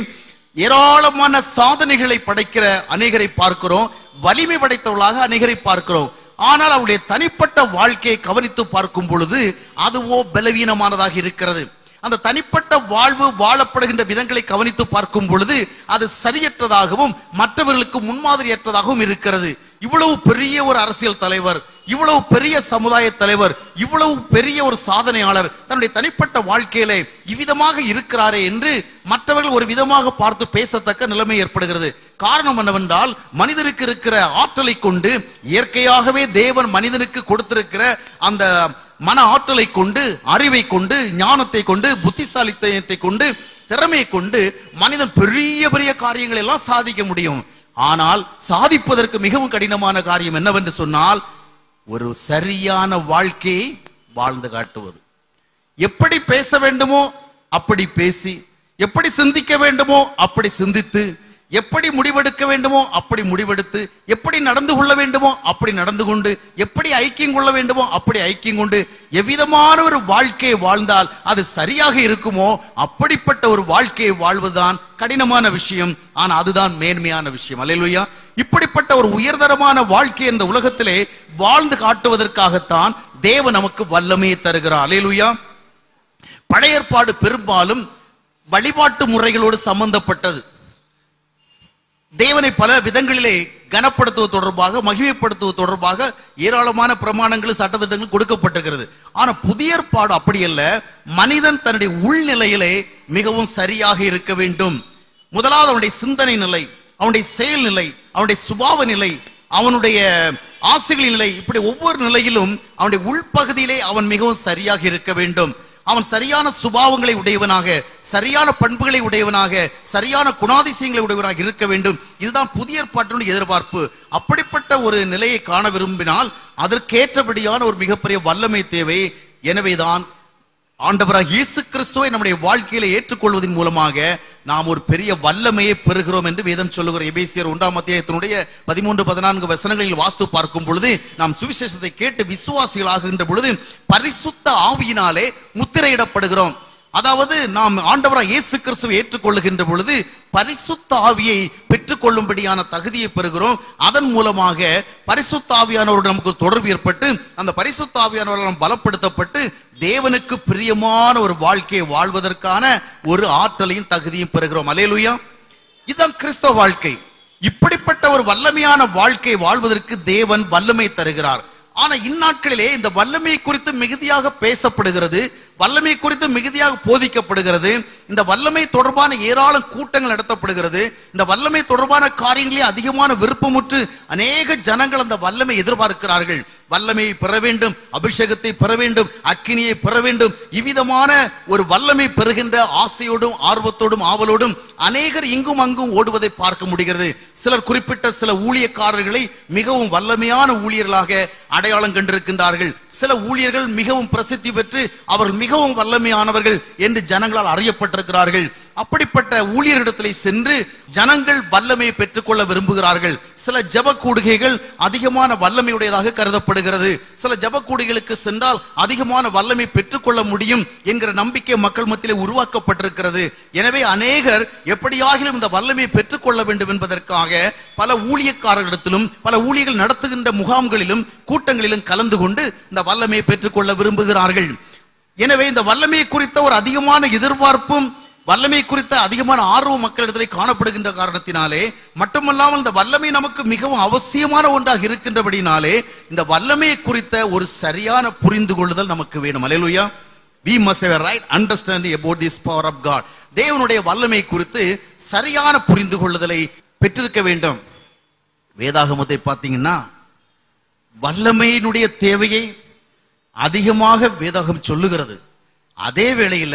ஏராளமான சாதனைகளை படைக்கிற அநேகரை பார்க்கிறோம் வலிமை படைத்தவர்களாக அநேகரை பார்க்கிறோம் ஆனால் அவருடைய தனிப்பட்ட வாழ்க்கையை கவனித்து பார்க்கும் பொழுது அதுவோ பலவீனமானதாக இருக்கிறது அந்த தனிப்பட்ட வாழ்வு வாழப்படுகின்ற விதங்களை கவனித்து பார்க்கும் பொழுது அது சரியற்றதாகவும் மற்றவர்களுக்கு முன்மாதிரியற்றதாகவும் இருக்கிறது இவ்வளவு பெரிய ஒரு அரசியல் தலைவர் இவ்வளவு பெரிய சமுதாய தலைவர் இவ்வளவு பெரிய ஒரு சாதனையாளர் தன்னுடைய தனிப்பட்ட வாழ்க்கையிலே இவ்விதமாக இருக்கிறாரே என்று மற்றவர்கள் ஒரு விதமாக பார்த்து பேசத்தக்க நிலைமை ஏற்படுகிறது காரணம் என்னவென்றால் மனிதனுக்கு இருக்கிற ஆற்றலை கொண்டு இயற்கையாகவே தேவன் மனிதனுக்கு கொடுத்திருக்கிற அந்த மன ஆற்றலை கொண்டு அறிவை கொண்டு ஞானத்தை கொண்டு புத்திசாலித்தனத்தை கொண்டு திறமையை கொண்டு மனிதன் பெரிய பெரிய காரியங்களை எல்லாம் சாதிக்க முடியும் ஆனால் சாதிப்பதற்கு மிகவும் கடினமான காரியம் என்னவென்று சொன்னால் ஒரு சரியான வாழ்க்கையை வாழ்ந்து காட்டுவது எப்படி பேச வேண்டுமோ அப்படி பேசி எப்படி சிந்திக்க வேண்டுமோ அப்படி சிந்தித்து எப்படி முடிவெடுக்க வேண்டுமோ அப்படி முடிவெடுத்து எப்படி நடந்து கொள்ள வேண்டுமோ அப்படி நடந்து கொண்டு எப்படி ஐக்கியம் கொள்ள வேண்டுமோ அப்படி ஐக்கியம் கொண்டு எவ்விதமான ஒரு வாழ்க்கையை வாழ்ந்தால் அது சரியாக இருக்குமோ அப்படிப்பட்ட ஒரு வாழ்க்கையை வாழ்வதுதான் கடினமான விஷயம் ஆனா அதுதான் மேன்மையான விஷயம் அல்லேலூயா இப்படிப்பட்ட ஒரு உயர்தரமான வாழ்க்கை இந்த உலகத்திலே வாழ்ந்து காட்டுவதற்காகத்தான் தேவன் நமக்கு வல்லமையை தருகிறார் அல்லேலூயா பழைய ஏற்பாடு பெரும்பாலும் வழிபாட்டு முறைகளோடு சம்பந்தப்பட்டது தேவனை பல விதங்களிலே கனப்படுத்துவது தொடர்பாக மகிமைப்படுத்துவது தொடர்பாக ஏராளமான பிரமாணங்கள் சட்டத்திட்டங்கள் கொடுக்கப்பட்டிருக்கிறது ஆனா புதிய ஏற்பாடு அப்படி அல்ல மனிதன் தன்னுடைய உள்நிலையிலே மிகவும் சரியாக இருக்க வேண்டும் முதலாவது அவனுடைய சிந்தனை நிலை அவனுடைய செயல் நிலை அவனுடைய சுபாவ நிலை அவனுடைய ஆசைகளின் நிலை இப்படி ஒவ்வொரு நிலையிலும் அவனுடைய உள்பகுதியிலே அவன் மிகவும் சரியாக இருக்க வேண்டும் அவன் சரியான சுபாவங்களை உடையவனாக சரியான பண்புகளை உடையவனாக சரியான குணாதிசயங்களை உடையவனாக இருக்க வேண்டும் இதுதான் புதிய ஏற்பாட்டினுடைய எதிர்பார்ப்பு அப்படிப்பட்ட ஒரு நிலையை காண விரும்பினால் அதற்கேற்றபடியான ஒரு மிகப்பெரிய வல்லமை தேவை எனவேதான் ஆண்டவராக இயேசு கிறிஸ்துவை நம்முடைய வாழ்க்கையில ஏற்றுக்கொள்வதன் மூலமாக நாம் ஒரு பெரிய வல்லமையை பெறுகிறோம் என்று வேதம் சொல்லுகிற எபேசியர் ஒன்றாம் அத்தியாயத்தினுடைய பதிமூன்று பதினான்கு வசனங்களில் வாஸ்து பார்க்கும் பொழுது நாம் சுவிசேஷத்தை கேட்டு விசுவாசிகளாகின்ற பொழுது பரிசுத்த ஆவியினாலே முத்திரையிடப்படுகிறோம் அதாவது நாம் ஆண்டவராக இயேசு கிறிஸ்துவை ஏற்றுக்கொள்ளுகின்ற பொழுது பரிசுத்த ஆவியை பெற்றுக்கொள்ளும்படியான தகுதியை பெறுகிறோம் அதன் மூலமாக பரிசுத்த ஆவியானவரோடு நமக்கு ஒரு தொடர்பு ஏற்பட்டு அந்த பரிசுத்த ஆவியானவர்கள் நாம் பலப்படுத்தப்பட்டு தேவனுக்கு பிரியமான ஒரு வாழ்க்கையை வாழ்வதற்கான ஒரு ஆற்றலையும் தகுதியும் பெறுகிறோம் அலேலுயா இதுதான் கிறிஸ்தவ வாழ்க்கை இப்படிப்பட்ட ஒரு வல்லமையான வாழ்க்கை வாழ்வதற்கு தேவன் வல்லமை தருகிறார் ஆனா இந்நாட்களிலே இந்த வல்லமை குறித்து மிகுதியாக பேசப்படுகிறது வல்லமை குறித்து மிகுதியாக போதிக்கப்படுகிறது இந்த வல்லமை தொடர்பான ஏராளம் கூட்டங்கள் நடத்தப்படுகிறது இந்த வல்லமை தொடர்பான காரியங்களே அதிகமான விருப்பமுற்று அநேக ஜனங்கள் அந்த வல்லமை எதிர்பார்க்கிறார்கள் வல்லமையை பெற வேண்டும் அபிஷேகத்தை பெற வேண்டும் அக்கினியை பெற வேண்டும் இவ்விதமான ஒரு வல்லமை பெறுகின்ற ஆசையோடும் ஆர்வத்தோடும் ஆவலோடும் அநேகர் இங்கும் அங்கும் ஓடுவதை பார்க்க முடிகிறது சிலர் குறிப்பிட்ட சில ஊழியக்காரர்களை மிகவும் வல்லமையான ஊழியர்களாக அடையாளம் கண்டிருக்கின்றார்கள் சில ஊழியர்கள் மிகவும் பிரசித்தி பெற்று அவர்கள் மிகவும் வல்லமையானவர்கள் என்று ஜனங்களால் அறியப்பட்டிருக்கிறார்கள் அப்படிப்பட்ட ஊழியர்களிடத்திலே சென்று ஜனங்கள் வல்லமையை பெற்றுக்கொள்ள விரும்புகிறார்கள் சில ஜெப கூடுகைகள் அதிகமான வல்லமையுடையதாக கருதப்படுகிறது சில ஜெப கூடுகைகளுக்கு சென்றால் அதிகமான வல்லமை பெற்றுக்கொள்ள முடியும் என்கிற நம்பிக்கை மக்கள் மத்தியிலே உருவாக்கப்பட்டிருக்கிறது எனவே அநேகர் எப்படியாகிலும் இந்த வல்லமையை பெற்றுக்கொள்ள வேண்டும் என்பதற்காக பல ஊழியக்காரர்களிடத்திலும் பல ஊழியர்கள் நடத்துகின்ற முகாம்களிலும் கூட்டங்களிலும் கலந்து கொண்டு இந்த வல்லமையை பெற்றுக்கொள்ள விரும்புகிறார்கள் எனவே இந்த வல்லமை குறித்த ஒரு அதிகமான எதிர்பார்ப்பும் வல்லமை குறித்த அதிகமான ஆர்வம் மக்களிடத்திலே காணப்படுகின்ற காரணத்தினாலே மட்டுமல்லாமல் இந்த வல்லமை நமக்கு மிகவும் அவசியமான ஒன்றாக இருக்கின்றபடினாலே இந்த வல்லமை குறித்த ஒரு சரியான புரிந்து கொள்ளுதல் நமக்கு வேணும் அலையலுயா we must have a right understanding about this power of god தேவனுடைய வல்லமை குறித்து சரியான புரிந்து கொள்ளுதலை பெற்றிருக்க வேண்டும் வேதாகமத்தை பார்த்தீங்கன்னா வல்லமையினுடைய தேவையை அதிகமாக வேதாகம் சொல்லுகிறது அதே வேளையில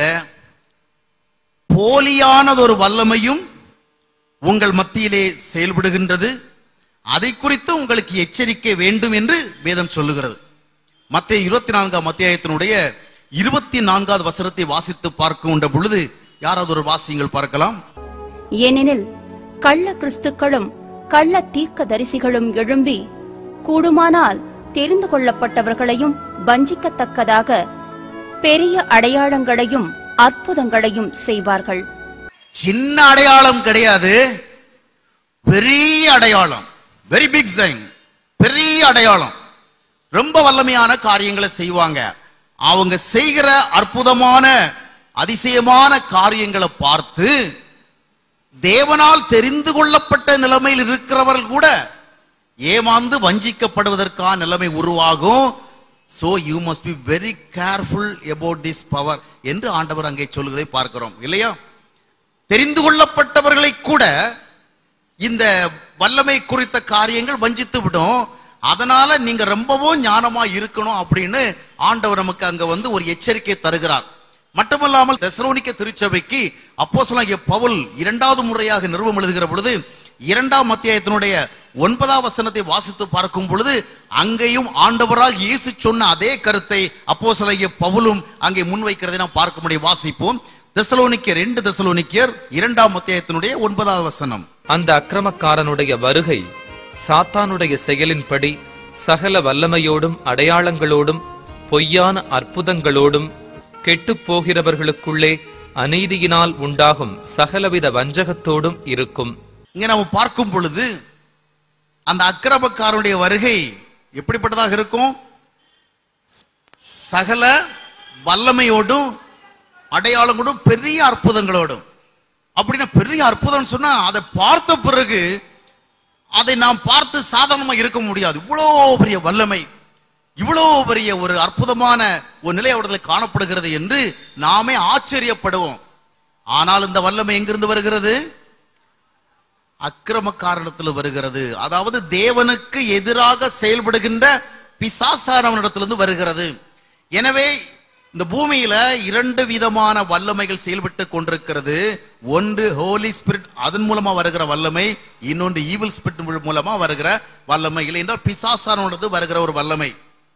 போலியானதொரு வல்லமையும் உங்கள் மத்தியிலே செயல்படுகின்றது அதை குறித்து உங்களுக்கு எச்சரிக்கை வேண்டும் என்று வேதம் சொல்லுகிறது மத்திய இருபத்தி நான்காம் அத்தியாயத்தினுடைய இருபத்தி நான்காவது வசனத்தை வாசித்து பார்க்கின்ற பொழுது யாராவது ஒரு வாசியங்கள் பார்க்கலாம் ஏனெனில் கள்ள கிறிஸ்துக்களும் கள்ள தீர்க்க தரிசிகளும் எழும்பி கூடுமானால் தெரிந்து கொள்ளப்பட்டவர்களையும் வஞ்சிக்கத்தக்கதாக பெரிய அடையாளங்களையும் அற்புதங்களையும் செய்வார்கள் சின்ன அடையாளம் கிடையாது பெரிய அடையாளம் வெரி பிக் சைன் பெரிய அடையாளம் ரொம்ப வல்லமையான காரியங்களை செய்வாங்க அவங்க செய்கிற அற்புதமான அதிசயமான காரியங்களை பார்த்து தேவனால் தெரிந்து கொள்ளப்பட்ட நிலைமையில் இருக்கிறவர்கள் கூட ஏமாந்து வஞ்சிக்கப்படுவதற்கான நிலைமை உருவாகும் so you must be very careful about this power என்று ஆண்டவர் அங்கே சொல்லுவதை பார்க்கிறோம் இல்லையா தெரிந்து கொள்ளப்பட்டவர்களை கூட இந்த வல்லமை குறித்த காரியங்கள் வஞ்சித்து விடும் அதனால நீங்க ரொம்பவும் ஞானமா இருக்கணும் அப்படின்னு ஆண்டவர் நமக்கு அங்க வந்து ஒரு எச்சரிக்கை தருகிறார் மட்டுமல்லாமல் தெசலோனிக்க திருச்சபைக்கு அப்போஸ்தலனாகிய பவுல் இரண்டாவது முறையாக நிறுவம் எழுதுகிற பொழுது இரண்டாம் அத்தியாயத்தினுடைய ஒன்பதாம் வசனத்தை வாசித்து பார்க்கும் பொழுது அங்கேயும் ஆண்டவராக இயேசு சொன்ன அதே கருத்தை அப்போஸ்தலனாகிய பவுலும் அங்கே முன்வைக்கிறதை நாம் பார்க்க முடியும் வாசிப்போம் தெசலோனிக்கர் ரெண்டு தெசலோனிக்கர் இரண்டாம் அத்தியாயத்தினுடைய ஒன்பதாவது வசனம் அந்த அக்கிரமக்காரனுடைய வருகை சாத்தானுடைய செயலின்படி சகல வல்லமையோடும் அடையாளங்களோடும் பொய்யான அற்புதங்களோடும் கெட்டுப் போகிறவர்களுக்குள்ளே அநீதியினால் உண்டாகும் சகலவித வஞ்சகத்தோடும் இருக்கும் இங்க நம்ம பார்க்கும் பொழுது அந்த அக்கிரமக்காரனுடைய வருகை எப்படிப்பட்டதாக இருக்கும் சகல வல்லமையோடும் அடையாளங்களோடும் பெரிய அற்புதங்களோடும் அப்படின்னா பெரிய அற்புதம் சொன்னா அதை பார்த்த பிறகு அதை நாம் பார்த்து சாதாரணமா இருக்க முடியாது இவ்வளோ பெரிய வல்லமை இவ்வளோ பெரிய ஒரு அற்புதமான ஒரு நிலை அவர்களில் காணப்படுகிறது என்று நாமே ஆச்சரியப்படுவோம் ஆனால் இந்த வல்லமை எங்கிருந்து வருகிறது அக்கிரம காரணத்தில் வருகிறது அதாவது தேவனுக்கு எதிராக செயல்படுகின்ற பிசாசானவனிடத்திலிருந்து வருகிறது எனவே இந்த பூமியில இரண்டு விதமான வல்லமைகள் செயல்பட்டு கொண்டிருக்கிறது ஒன்று ஹோலி ஸ்பிரிட் அதன் மூலமா வருகிற வல்லமை இன்னொன்று ஈவில் ஸ்பிரிட் மூலமா வருகிற வல்லமை இல்லை என்றால் பிசாசானது வருகிற ஒரு வல்லமை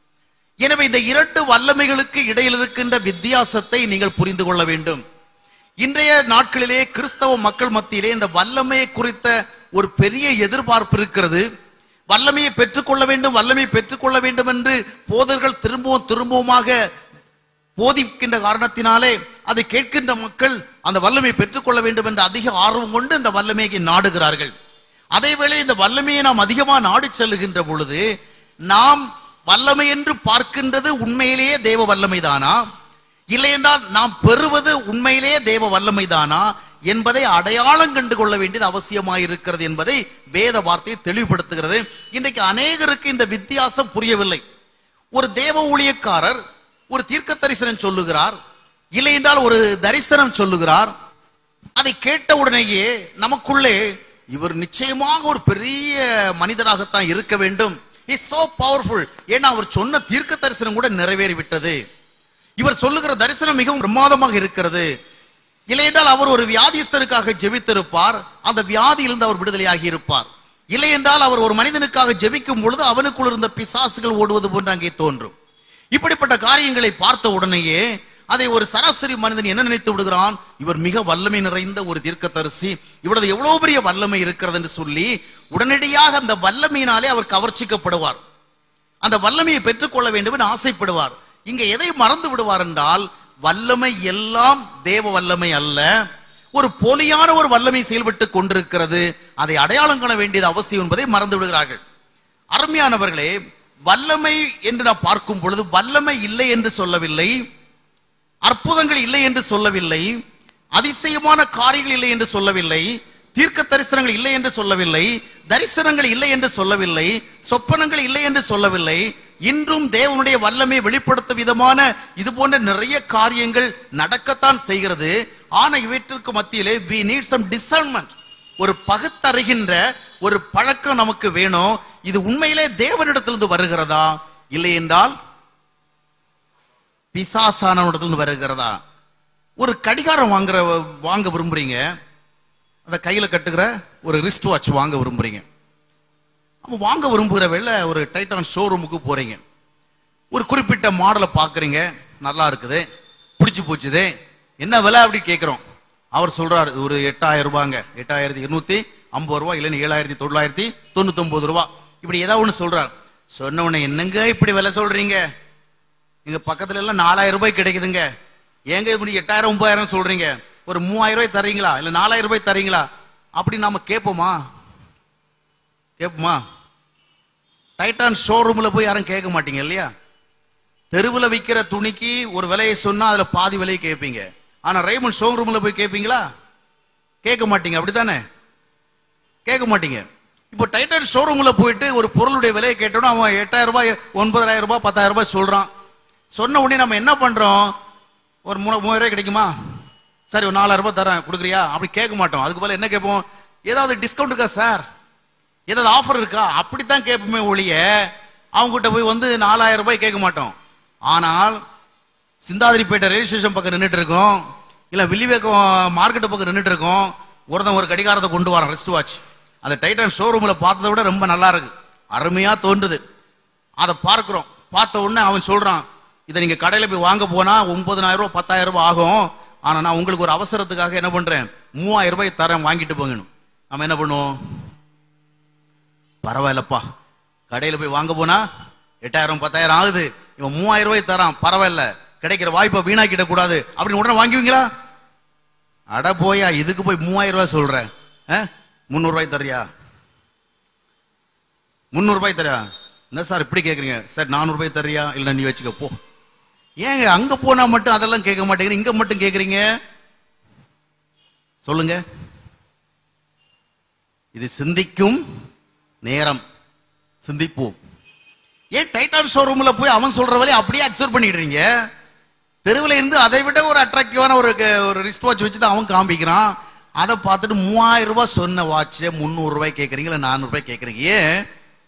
எனவே இந்த இரண்டு வல்லமைகளுக்கு இடையில் இருக்கின்ற வித்தியாசத்தை நீங்கள் புரிந்து கொள்ள வேண்டும் இன்றைய நாட்களிலே கிறிஸ்தவ மக்கள் மத்தியிலே இந்த வல்லமையை குறித்த ஒரு பெரிய எதிர்பார்ப்பு இருக்கிறது வல்லமையை பெற்றுக்கொள்ள வேண்டும் வல்லமையை பெற்றுக்கொள்ள வேண்டும் என்று போதர்கள் திரும்பவும் திரும்பவுமாக போதிக்கின்ற காரணத்தினாலே அதை கேட்கின்ற மக்கள் அந்த வல்லமையை பெற்றுக்கொள்ள வேண்டும் என்ற அதிக ஆர்வம் கொண்டு இந்த வல்லமையை நாடுகிறார்கள் அதேவேளை இந்த வல்லமையை நாம் அதிகமாக நாடி செல்லுகின்ற பொழுது நாம் வல்லமை என்று பார்க்கின்றது உண்மையிலேயே தேவ வல்லமைதானா இல்லை என்றால் நாம் பெறுவது உண்மையிலேயே தேவ வல்லமைதானா என்பதை அடையாளம் கண்டு கொள்ள வேண்டியது அவசியமாக இருக்கிறது என்பதை வேத வார்த்தை தெளிவுபடுத்துகிறது இன்றைக்கு அநேகருக்கு இந்த வித்தியாசம் புரியவில்லை ஒரு தேவ ஊழியக்காரர் ஒரு தீர்க்க தரிசனம் சொல்லுகிறார் இல்லை என்றால் ஒரு தரிசனம் சொல்லுகிறார் அதை கேட்ட உடனேயே நமக்குள்ளே இவர் நிச்சயமாக ஒரு பெரிய மனிதராகத்தான் இருக்க வேண்டும் இஸ் so பவர்ஃபுல் ஏன்னா அவர் சொன்ன தீர்க்க தரிசனம் கூட நிறைவேறிவிட்டது இவர் சொல்லுகிற தரிசனம் மிகவும் பிரமாதமாக இருக்கிறது இல்லை என்றால் அவர் ஒரு வியாதிஸ்தருக்காக ஜெபித்திருப்பார் அந்த வியாதியிலிருந்து அவர் விடுதலையாகி இருப்பார் இல்லை என்றால் அவர் ஒரு மனிதனுக்காக ஜெபிக்கும் பொழுது அவனுக்குள் இருந்த பிசாசுகள் ஓடுவது போன்று அங்கே தோன்றும் இப்படிப்பட்ட காரியங்களை பார்த்த உடனேயே அதை ஒரு சராசரி மனிதன் என்ன நினைத்து விடுகிறான் இவர் மிக வல்லமை நிறைந்த ஒரு தீர்க்கதரிசி இவரது எவ்வளவு பெரிய வல்லமை இருக்கிறது என்று சொல்லி உடனடியாக அந்த வல்லமையினாலே அவர் கவர்ச்சிக்கப்படுவார் அந்த வல்லமையை பெற்றுக்கொள்ள வேண்டும் என்று ஆசைப்படுவார் இங்க எதை மறந்து விடுவார் என்றால் வல்லமை எல்லாம் தேவ வல்லமை அல்ல ஒரு போலியான ஒரு வல்லமை செயல்பட்டு கொண்டிருக்கிறது அதை அடையாளம் காண வேண்டியது அவசியம் என்பதை மறந்து விடுகிறார்கள் அருமையானவர்களே வல்லமை என்று நான் பார்க்கும் பொழுது வல்லமை இல்லை என்று சொல்லவில்லை அற்புதங்கள் இல்லை என்று சொல்லவில்லை அதிசயமான காரியங்கள் இல்லை என்று சொல்லவில்லை தீர்க்க தரிசனங்கள் இல்லை என்று சொல்லவில்லை தரிசனங்கள் இல்லை என்று சொல்லவில்லை சொப்பனங்கள் இல்லை என்று சொல்லவில்லை இன்றும் தேவனுடைய வல்லமை வெளிப்படுத்தும் விதமான இது போன்ற நிறைய காரியங்கள் நடக்கத்தான் செய்கிறது ஆனா இவற்றிற்கு மத்தியிலே we need some discernment ஒரு பகுத்தறிகின்ற ஒரு பழக்கம் நமக்கு வேணும் இது உண்மையிலே தேவனிடத்திலிருந்து வருகிறதா இல்லை என்றால் பிசாசானவனிடத்திலிருந்து வருகிறதா ஒரு கடிகாரம் வாங்குற வாங்க விரும்புறீங்க அதை கையில கட்டுகிற ஒரு ரிஸ்ட் வாட்ச் வாங்க விரும்புறீங்க அப்போ வாங்க விரும்புகிற வேளை ஒரு டைட்டான் ஷோரூமுக்கு போறீங்க ஒரு குறிப்பிட்ட மாடலை பார்க்குறீங்க நல்லா இருக்குது பிடிச்சி போச்சுது என்ன விலை அப்படி கேட்குறோம் அவர் சொல்றாரு இது ஒரு எட்டாயிரம் ரூபாங்க எட்டாயிரத்தி இருநூத்தி ஐம்பது ரூபா இல்லைன்னு ஏழாயிரத்தி தொள்ளாயிரத்தி தொண்ணூத்தொன்பது ரூபா இப்படி ஏதாவது ஒன்று சொல்றாரு சொன்ன உடனே என்னங்க இப்படி விலை சொல்றீங்க எங்க பக்கத்துல எல்லாம் நாலாயிரம் ரூபாய் கிடைக்குதுங்க ஏங்க இப்படி எட்டாயிரம் ஒன்பதாயிரம் சொல்றீங்க ஒரு மூவாயிரம் ரூபாய் தரீங்களா இல்ல நாலாயிரம் ரூபாய் தரீங்களா அப்படி நாம கேட்போமா கேட்போமா டைட்டான் ஷோரூம்ல போய் யாரும் கேட்க மாட்டீங்க இல்லையா தெருவில் விற்கிற துணிக்கு ஒரு விலையை சொன்னா அதுல பாதி விலையை கேட்பீங்க ஆனா ரைமன் ஷோரூம்ல போய் கேட்பீங்களா கேட்க மாட்டீங்க அப்படித்தானே கேட்க மாட்டீங்க இப்போ டைட்டன் ஷோரூம்ல போயிட்டு ஒரு பொருளுடைய விலையை கேட்டோம்னா அவன் எட்டாயிரம் ரூபாய் ஒன்பதாயிரம் ரூபாய் பத்தாயிரம் ரூபாய் சொல்றான் சொன்ன உடனே நம்ம என்ன பண்றோம் ஒரு மூணு மூவாயிரம் ரூபாய் கிடைக்குமா சரி ஒரு நாலாயிரம் ரூபாய் தரேன் கொடுக்குறியா அப்படி கேட்க மாட்டோம் அதுக்கு பதிலா என்ன கேட்போம் ஏதாவது டிஸ்கவுண்ட் இருக்கா சார் ஏதாவது ஆஃபர் இருக்கா அப்படித்தான் கேட்போமே ஒழிய அவங்ககிட்ட போய் வந்து நாலாயிரம் ரூபாய் கேட்க மாட்டோம் ஆனால் சிந்தாதிரிப்பேட்டை ரயில்வே ஸ்டேஷன் பக்கம் நின்றுட்டு இருக்கோம் இல்ல வில்லிவேக்கம் மார்க்கெட் பக்கம் நின்றுட்டு இருக்கோம் ஒருத்தன் ஒரு கடிகாரத்தை கொண்டு வரான் ரெஸ்ட் வாட்ச் அந்த டைட்டன் ஷோரூம்ல பார்த்ததை விட ரொம்ப நல்லா இருக்கு அருமையா தோன்றுது அதை பார்க்கிறோம் பார்த்த உடனே அவன் சொல்றான் இதை நீங்க கடையில போய் வாங்க போனா ஒன்பதனாயிரம் ரூபாய் பத்தாயிரம் ரூபாய் ஆகும் ஆனா நான் உங்களுக்கு ஒரு அவசரத்துக்காக என்ன பண்றேன் மூவாயிரம் ரூபாய் தரேன் வாங்கிட்டு போங்கணும் நம்ம என்ன பண்ணுவோம் பரவாயில்லப்பா கடையில போய் வாங்க போனா எட்டாயிரம் பத்தாயிரம் ஆகுது இவன் மூவாயிரம் ரூபாய் தரான் பரவாயில்ல கிடைக்கிற வாய்ப்பை வீணாக்கிட கூடாது அப்படின்னு உடனே வாங்குவீங்களா அட போயா இதுக்கு போய் மூவாயிரம் ரூபாய் சொல்றேன் முந்நூறு ரூபாய் தரியா முந்நூறு ரூபாய் தரியா என்ன சார் இப்படி கேக்குறீங்க சார் நானூறு ரூபாய் தரியா இல்ல நீ வச்சுக்க போ ஏங்க அங்க போனா மட்டும் அதெல்லாம் கேட்க மாட்டேங்கிறீங்க இங்க மட்டும் கேக்குறீங்க சொல்லுங்க இது சிந்திக்கும் நேரம் சிந்திப்போம் ஏன் டைட்டான் ஷோரூம்ல போய் அவன் சொல்ற வேலையை அப்படியே அக்செப்ட் பண்ணிடுறீங்க தெருவில் இருந்து அதை விட ஒரு அட்ராக்டிவான ஒரு க- ஒரு ரிஸ்ட் வாட்ச் வச்சுட்டு அவன் காமிக்கிறான் அதை பார்த்துட்டு மூவாயிரம் ரூபாய் சொன்ன வாட்சை முந்நூறு ரூபாய் கேட்குறீங்க இல்லை நானூறு ரூபாய் கேட்குறீங்க ஏன்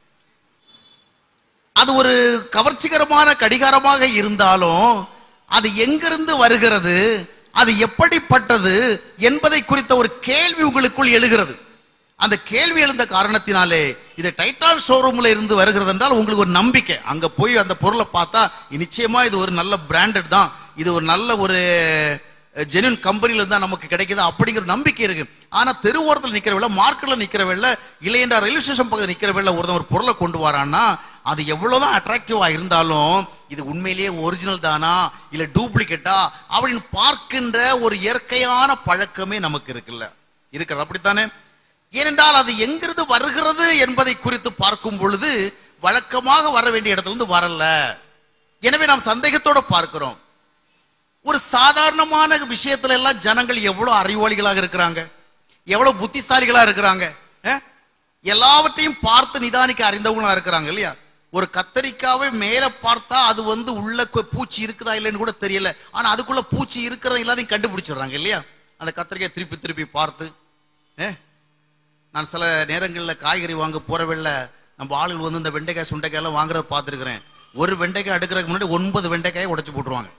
அது ஒரு கவர்ச்சிகரமான கடிகாரமாக இருந்தாலும் அது எங்கிருந்து வருகிறது அது எப்படிப்பட்டது என்பதை குறித்த ஒரு கேள்வி உங்களுக்குள் எழுகிறது அந்த கேள்வி எழுந்த காரணத்தினாலே இது டைட்டான் ஷோரூம்ல இருந்து வருகிறது என்றால் உங்களுக்கு ஒரு நம்பிக்கை அங்க போய் அந்த பொருளை பார்த்தா நிச்சயமா இது ஒரு நல்ல பிராண்டட் தான் இது ஒரு நல்ல ஒரு ஜெனுவன் கம்பெனில தான் நமக்கு கிடைக்குது அப்படிங்கிற நம்பிக்கை இருக்கு ஆனா தெருவோரத்தில் நிக்கிற வேலை மார்க்கெட்ல நிக்கிற வேலை இல்லையென்றா ரயில்வே ஸ்டேஷன் பக்கத்தில் நிக்கிற வேலை ஒருத்தன் ஒரு பொருளை கொண்டு வரான்னா அது எவ்வளவுதான் அட்ராக்டிவா இருந்தாலும் இது உண்மையிலேயே ஒரிஜினல் தானா இல்ல டூப்ளிகேட்டா அப்படின்னு பார்க்கின்ற ஒரு இயற்கையான பழக்கமே நமக்கு இருக்குல்ல இருக்கிறது அப்படித்தானே ஏனென்றால் அது எங்கிருந்து வருகிறது என்பதை குறித்து பார்க்கும் பொழுது வழக்கமாக வர வேண்டிய இடத்துல இருந்து வரல எனவே நாம் சந்தேகத்தோட பார்க்கிறோம் ஒரு சாதாரணமான விஷயத்துல எல்லாம் ஜனங்கள் எவ்வளவு அறிவாளிகளாக இருக்கிறாங்க எவ்வளவு புத்திசாலிகளா இருக்கிறாங்க அஹ்? எல்லாவற்றையும் பார்த்து நிதானிக்க அறிந்தவங்களா இருக்கிறாங்க இல்லையா ஒரு கத்தரிக்காவை மேல பார்த்தா அது வந்து உள்ள கொ- பூச்சி இருக்குதா இல்லைன்னு கூட தெரியல ஆனா அதுக்குள்ள பூச்சி இருக்கிறத எல்லாத்தையும் கண்டுபிடிச்சிடுறாங்க இல்லையா அந்த கத்திரிக்காய் திருப்பி திருப்பி பார்த்து அஹ்? நான் சில நேரங்களில் காய்கறி வாங்க போறவில்ல நம்ம ஆளுகள் வந்து இந்த வெண்டைக்காய் சுண்டைக்காய் எல்லாம் வாங்குறத பார்த்துருக்கிறேன் ஒரு வெண்டைக்காய் எடுக்கிறதுக்கு முன்னாடி ஒன்பது வெண்டைக்காயை உடைச்சு போட்டுருவாங்க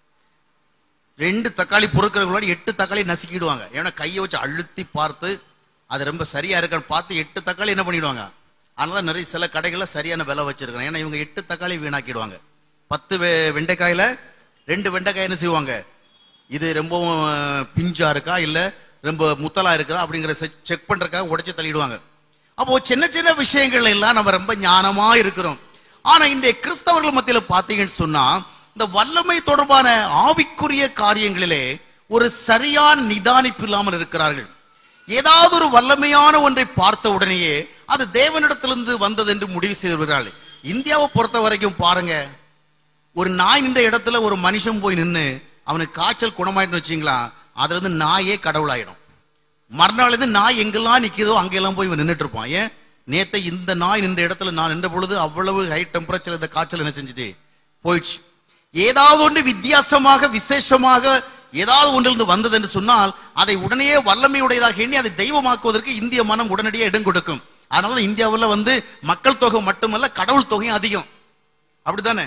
ரெண்டு தக்காளி பொறுக்கிறதுக்கு முன்னாடி எட்டு தக்காளி நசுக்கிடுவாங்க ஏன்னா கையை வச்சு அழுத்தி பார்த்து அது ரொம்ப சரியா இருக்கான்னு பார்த்து எட்டு தக்காளி என்ன பண்ணிடுவாங்க அதனால நிறைய சில கடைகளில் சரியான விலை வச்சிருக்காங்க ஏன்னா இவங்க எட்டு தக்காளி வீணாக்கிடுவாங்க பத்து வெ- வெண்டைக்காயில ரெண்டு வெண்டைக்காய் என்ன செய்வாங்க இது ரொம்பவும் அஹ், பிஞ்சா இருக்கா இல்ல ரொம்ப முத்தலா இருக்குதா அப்படிங்கிற செக் பண்றதுக்காக உடைச்சு தள்ளிடுவாங்க அப்போ சின்ன சின்ன விஷயங்கள் எல்லாம் நம்ம ரொம்ப ஞானமா இருக்கிறோம் ஆனா இந்த கிறிஸ்தவர்கள் மத்தியில பாத்தீங்கன்னு சொன்னா இந்த வல்லமை தொடர்பான ஆவிக்குரிய காரியங்களிலே ஒரு சரியான நிதானிப்பு இல்லாமல் இருக்கிறார்கள் ஏதாவது ஒரு வல்லமையான ஒன்றை பார்த்த உடனேயே அது தேவனிடத்திலிருந்து வந்தது என்று முடிவு செய்து விடுகிறார்கள் இந்தியாவை பொறுத்த வரைக்கும் பாருங்க ஒரு நாய் நின்ற இடத்துல ஒரு மனுஷன் போய் நின்று அவனுக்கு காய்ச்சல் குணமாயிட்டுன்னு வச்சிங்களா அதுல இருந்து நாயே கடவுளாயிடும் மறுநாள் இருந்து நாய் எங்கெல்லாம் நிக்குதோ அங்கெல்லாம் போய் இவன் நின்னுட்டு இருப்பான் ஏன் நேத்தை இந்த நாய் நின்ற இடத்துல நான் நின்ற பொழுது அவ்வளவு ஹை டெம்பரேச்சர் இந்த காய்ச்சல் என்ன செஞ்சுட்டு போயிடுச்சு ஏதாவது ஒன்று வித்தியாசமாக விசேஷமாக ஏதாவது ஒன்றிலிருந்து வந்தது என்று சொன்னால் அதை உடனே வல்லமையுடையதாக எண்ணி அதை தெய்வமாக்குவதற்கு இந்திய மனம் உடனடியாக இடம் கொடுக்கும் அதனால இந்தியாவில் வந்து மக்கள் தொகை மட்டுமல்ல கடவுள் தொகையும் அதிகம் அப்படித்தானே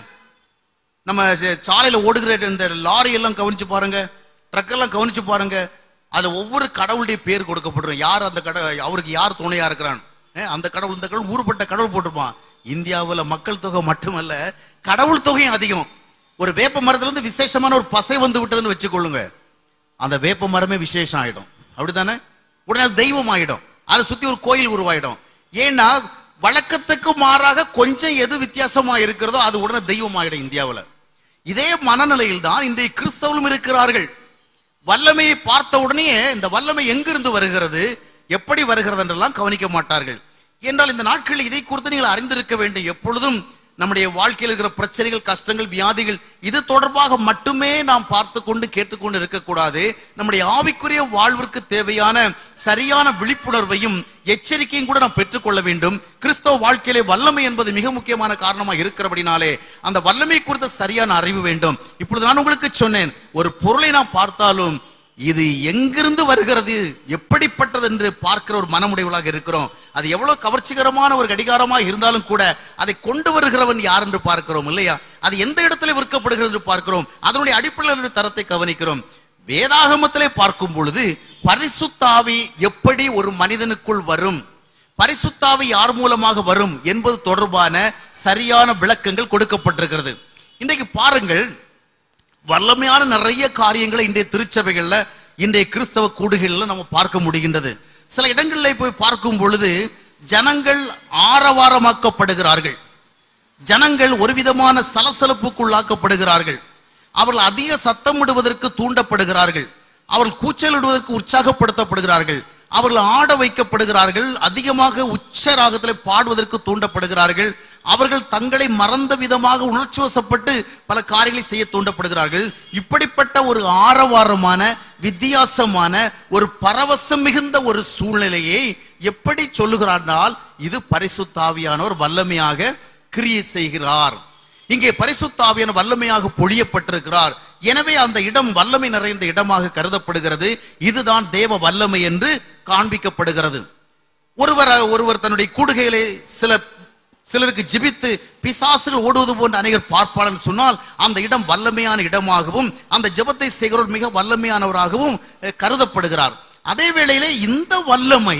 நம்ம ச- சாலையில ஓடுகிற இந்த லாரி எல்லாம் கவனிச்சு பாருங்க ட்ரக் எல்லாம் கவனிச்சு பாருங்க அதுல ஒவ்வொரு கடவுளுடைய பேர் கொடுக்கப்படும் யார் அந்த கட அவருக்கு யார் துணையா இருக்கிறான் ஏ, அந்த கடவுள் இந்த கடவுள் ஊருப்பட்ட கடவுள் போட்டிருப்பான் இந்தியாவுல மக்கள் தொகை மட்டுமல்ல கடவுள் தொகையும் அதிகம் ஒரு வேப்ப மரத்துல இருந்து விசேஷமான ஒரு பசை வந்து விட்டதுன்னு வச்சுக்கொள்ளுங்க அந்த வேப்ப மரமே விசேஷம் ஆயிடும் அப்படிதானே உடனே அது தெய்வம் ஆயிடும் அதை சுத்தி ஒரு கோயில் உருவாயிடும் ஏன்னா வழக்கத்துக்கு மாறாக கொஞ்சம் எது வித்தியாசமா இருக்கிறதோ அது உடனே தெய்வம் ஆயிடும் இந்தியாவுல இதே மனநிலையில் தான் இன்றைய கிறிஸ்தவர்களும் இருக்கிறார்கள் வல்லமையை பார்த்த உடனே இந்த வல்லமை எங்கிருந்து வருகிறது எப்படி வருகிறது என்றெல்லாம் கவனிக்க மாட்டார்கள் என்றால் இந்த நாட்களில் இதை குறித்து நீங்கள் அறிந்திருக்க வேண்டும் எப்பொழுதும் நம்முடைய வாழ்க்கையில் இருக்கிற பிரச்சனைகள் கஷ்டங்கள் வியாதிகள் இது தொடர்பாக மட்டுமே நாம் பார்த்து கொண்டு கேட்டுக்கொண்டு இருக்கக்கூடாது நம்முடைய ஆவிக்குரிய வாழ்விற்கு தேவையான சரியான விழிப்புணர்வையும் எச்சரிக்கையும் கூட நாம் பெற்றுக்கொள்ள வேண்டும் கிறிஸ்தவ வாழ்க்கையிலே வல்லமை என்பது மிக முக்கியமான காரணமாக இருக்கிறபடினாலே அந்த வல்லமை குறித்த சரியான அறிவு வேண்டும் இப்பொழுது நான் உங்களுக்கு சொன்னேன் ஒரு பொருளை நாம் பார்த்தாலும் இது எங்கிருந்து வருகிறது எப்படிப்பட்டது என்று பார்க்கிற ஒரு மனமுடையவளாக இருக்கிறோம் அது எவ்வளவு கவர்ச்சிகரமான ஒரு கடிகாரமாக இருந்தாலும் கூட அதை கொண்டு வருகிறவன் யார் என்று பார்க்கிறோம் இல்லையா அது எந்த இடத்துல விற்கப்படுகிறது என்று பார்க்கிறோம் அதனுடைய அடிப்படையில் இருக்கிற தரத்தை கவனிக்கிறோம் வேதாகமத்திலே பார்க்கும் பொழுது பரிசுத்தாவி எப்படி ஒரு மனிதனுக்குள் வரும் பரிசுத்தாவி யார் மூலமாக வரும் என்பது தொடர்பான சரியான விளக்கங்கள் கொடுக்கப்பட்டிருக்கிறது இன்றைக்கு பாருங்கள் வல்லமையான நிறைய காரியங்களை இன்றைய திருச்சபைகள்ல இன்றைய கிறிஸ்தவ கூடுகள்ல நம்ம பார்க்க முடிகின்றது சில இடங்களில் போய் பார்க்கும் பொழுது ஜனங்கள் ஆரவாரமாக்கப்படுகிறார்கள் ஜனங்கள் ஒரு விதமான சலசலப்புக்குள்ளாக்கப்படுகிறார்கள் அவர்கள் அதிக சத்தமிடுவதற்கு தூண்டப்படுகிறார்கள் அவர்கள் கூச்சலிடுவதற்கு உற்சாகப்படுத்தப்படுகிறார்கள் அவர்கள் ஆட வைக்கப்படுகிறார்கள் அதிகமாக உச்ச ராகத்தில் பாடுவதற்கு தூண்டப்படுகிறார்கள் அவர்கள் தங்களை மறந்த விதமாக உணர்ச்சி வசப்பட்டு பல காரியங்களை செய்ய தூண்டப்படுகிறார்கள் இப்படிப்பட்ட ஒரு ஆரவாரமான வித்தியாசமான ஒரு பரவசம் மிகுந்த ஒரு சூழ்நிலையை எப்படி சொல்லுகிறார்னால் இது பரிசுத்தாவியானவர் வல்லமையாக கிரியை செய்கிறார் இங்கே பரிசுத்தாவியான வல்லமையாக பொழியப்பட்டிருக்கிறார் எனவே அந்த இடம் வல்லமை நிறைந்த இடமாக கருதப்படுகிறது இதுதான் தேவ வல்லமை என்று காண்பிக்கப்படுகிறது ஒருவர் ஒருவர் தன்னுடைய கூடுகையிலே சில சிலருக்கு ஜெபித்து பிசாசுகள் ஓடுவது போன்ற அநேகர் பார்ப்பாளன் சொன்னால் அந்த இடம் வல்லமையான இடமாகவும் அந்த ஜெபத்தை செய்கிறவர் மிக வல்லமையானவராகவும் அஹ், கருதப்படுகிறார் அதே வேளையிலே இந்த வல்லமை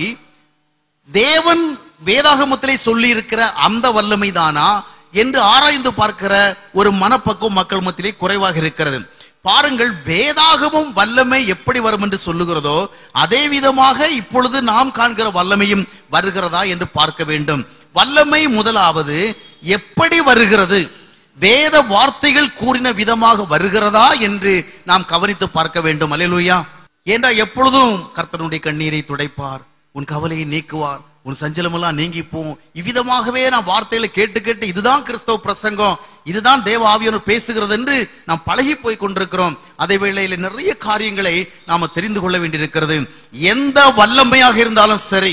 தேவன் வேதாகமத்திலே சொல்லி இருக்கிற அந்த வல்லமை தானா என்று ஆராய்ந்து பார்க்கிற ஒரு மனப்பக்குவம் மக்கள் மத்தியிலே குறைவாக இருக்கிறது பாருங்கள் வேதாகமும் வல்லமை எப்படி வரும் என்று சொல்லுகிறதோ அதே விதமாக இப்பொழுது நாம் காண்கிற வல்லமையும் வருகிறதா என்று பார்க்க வேண்டும் வல்லமை முதலாவது எப்படி வருகிறது வேத வார்த்தைகள் கூறின விதமாக வருகிறதா என்று நாம் கவனித்து பார்க்க வேண்டும் அல்லேலூயா ஏண்டா எப்பொழுதும் கர்த்தனுடைய கண்ணீரை துடைப்பார் உன் கவலையை நீக்குவார் உன் சஞ்சலமெல்லாம் நீங்கி போகும் இவ்விதமாகவே நான் வார்த்தைகளை கேட்டு கேட்டு இதுதான் கிறிஸ்தவ பிரசங்கம் இதுதான் தேவ ஆவியானவர் பேசுகிறது என்று நாம் பழகி போய் கொண்டிருக்கிறோம் அதே வேளையில நிறைய காரியங்களை நாம தெரிந்து கொள்ள வேண்டியிருக்கிறது எந்த வல்லமையாக இருந்தாலும் சரி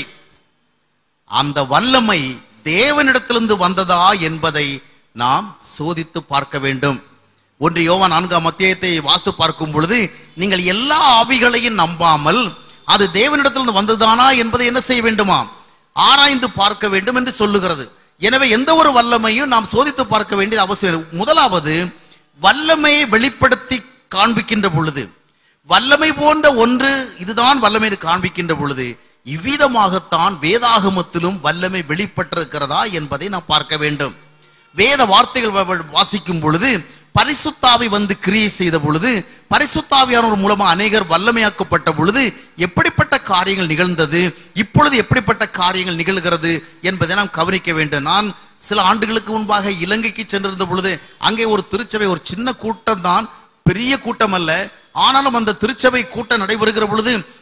அந்த வல்லமை தேவனிடத்திலிருந்து வந்ததா என்பதை நாம் சோதித்து பார்க்க வேண்டும் ஒன்று யோவான் நான்காம் அத்தியாயத்தை வாஸ்து பார்க்கும் பொழுது நீங்கள் எல்லா ஆவிகளையும் நம்பாமல் அது தேவனிடத்திலிருந்து வந்ததானா என்பதை என்ன செய்ய வேண்டுமா ஆராய்ந்து பார்க்க வேண்டும் என்று சொல்லுகிறது எனவே எந்த ஒரு வல்லமையும் நாம் சோதித்து பார்க்க வேண்டியது அவசியம் முதலாவது வல்லமையை வெளிப்படுத்தி காண்பிக்கின்ற பொழுது வல்லமை போன்ற ஒன்று இதுதான் வல்லமை என்று காண்பிக்கின்ற பொழுது இவ்விதமாகத்தான் வேதாகமத்திலும் வல்லமை வெளிப்பட்டிருக்கிறதா என்பதை நாம் பார்க்க வேண்டும் வேத வார்த்தைகள் வ- வ- வாசிக்கும் பொழுது பரிசுத்தாவி வந்து கிரியை செய்த பொழுது பரிசுத்தாவியானவர் மூலமா அநேகர் வல்லமையாக்கப்பட்ட பொழுது எப்படிப்பட்ட காரியங்கள் நிகழ்ந்தது இப்பொழுது எப்படிப்பட்ட காரியங்கள் நிகழ்கிறது என்பதை நாம் கவனிக்க வேண்டும் நான் சில ஆண்டுகளுக்கு முன்பாக இலங்கைக்கு சென்றிருந்த பொழுது அங்கே ஒரு திருச்சபை ஒரு சின்ன கூட்டம் தான் பெரிய கூட்டம் அல்ல ஆனாலும் அந்த திருச்சபை கூட்டம் நடைபெறுகிற பொழுது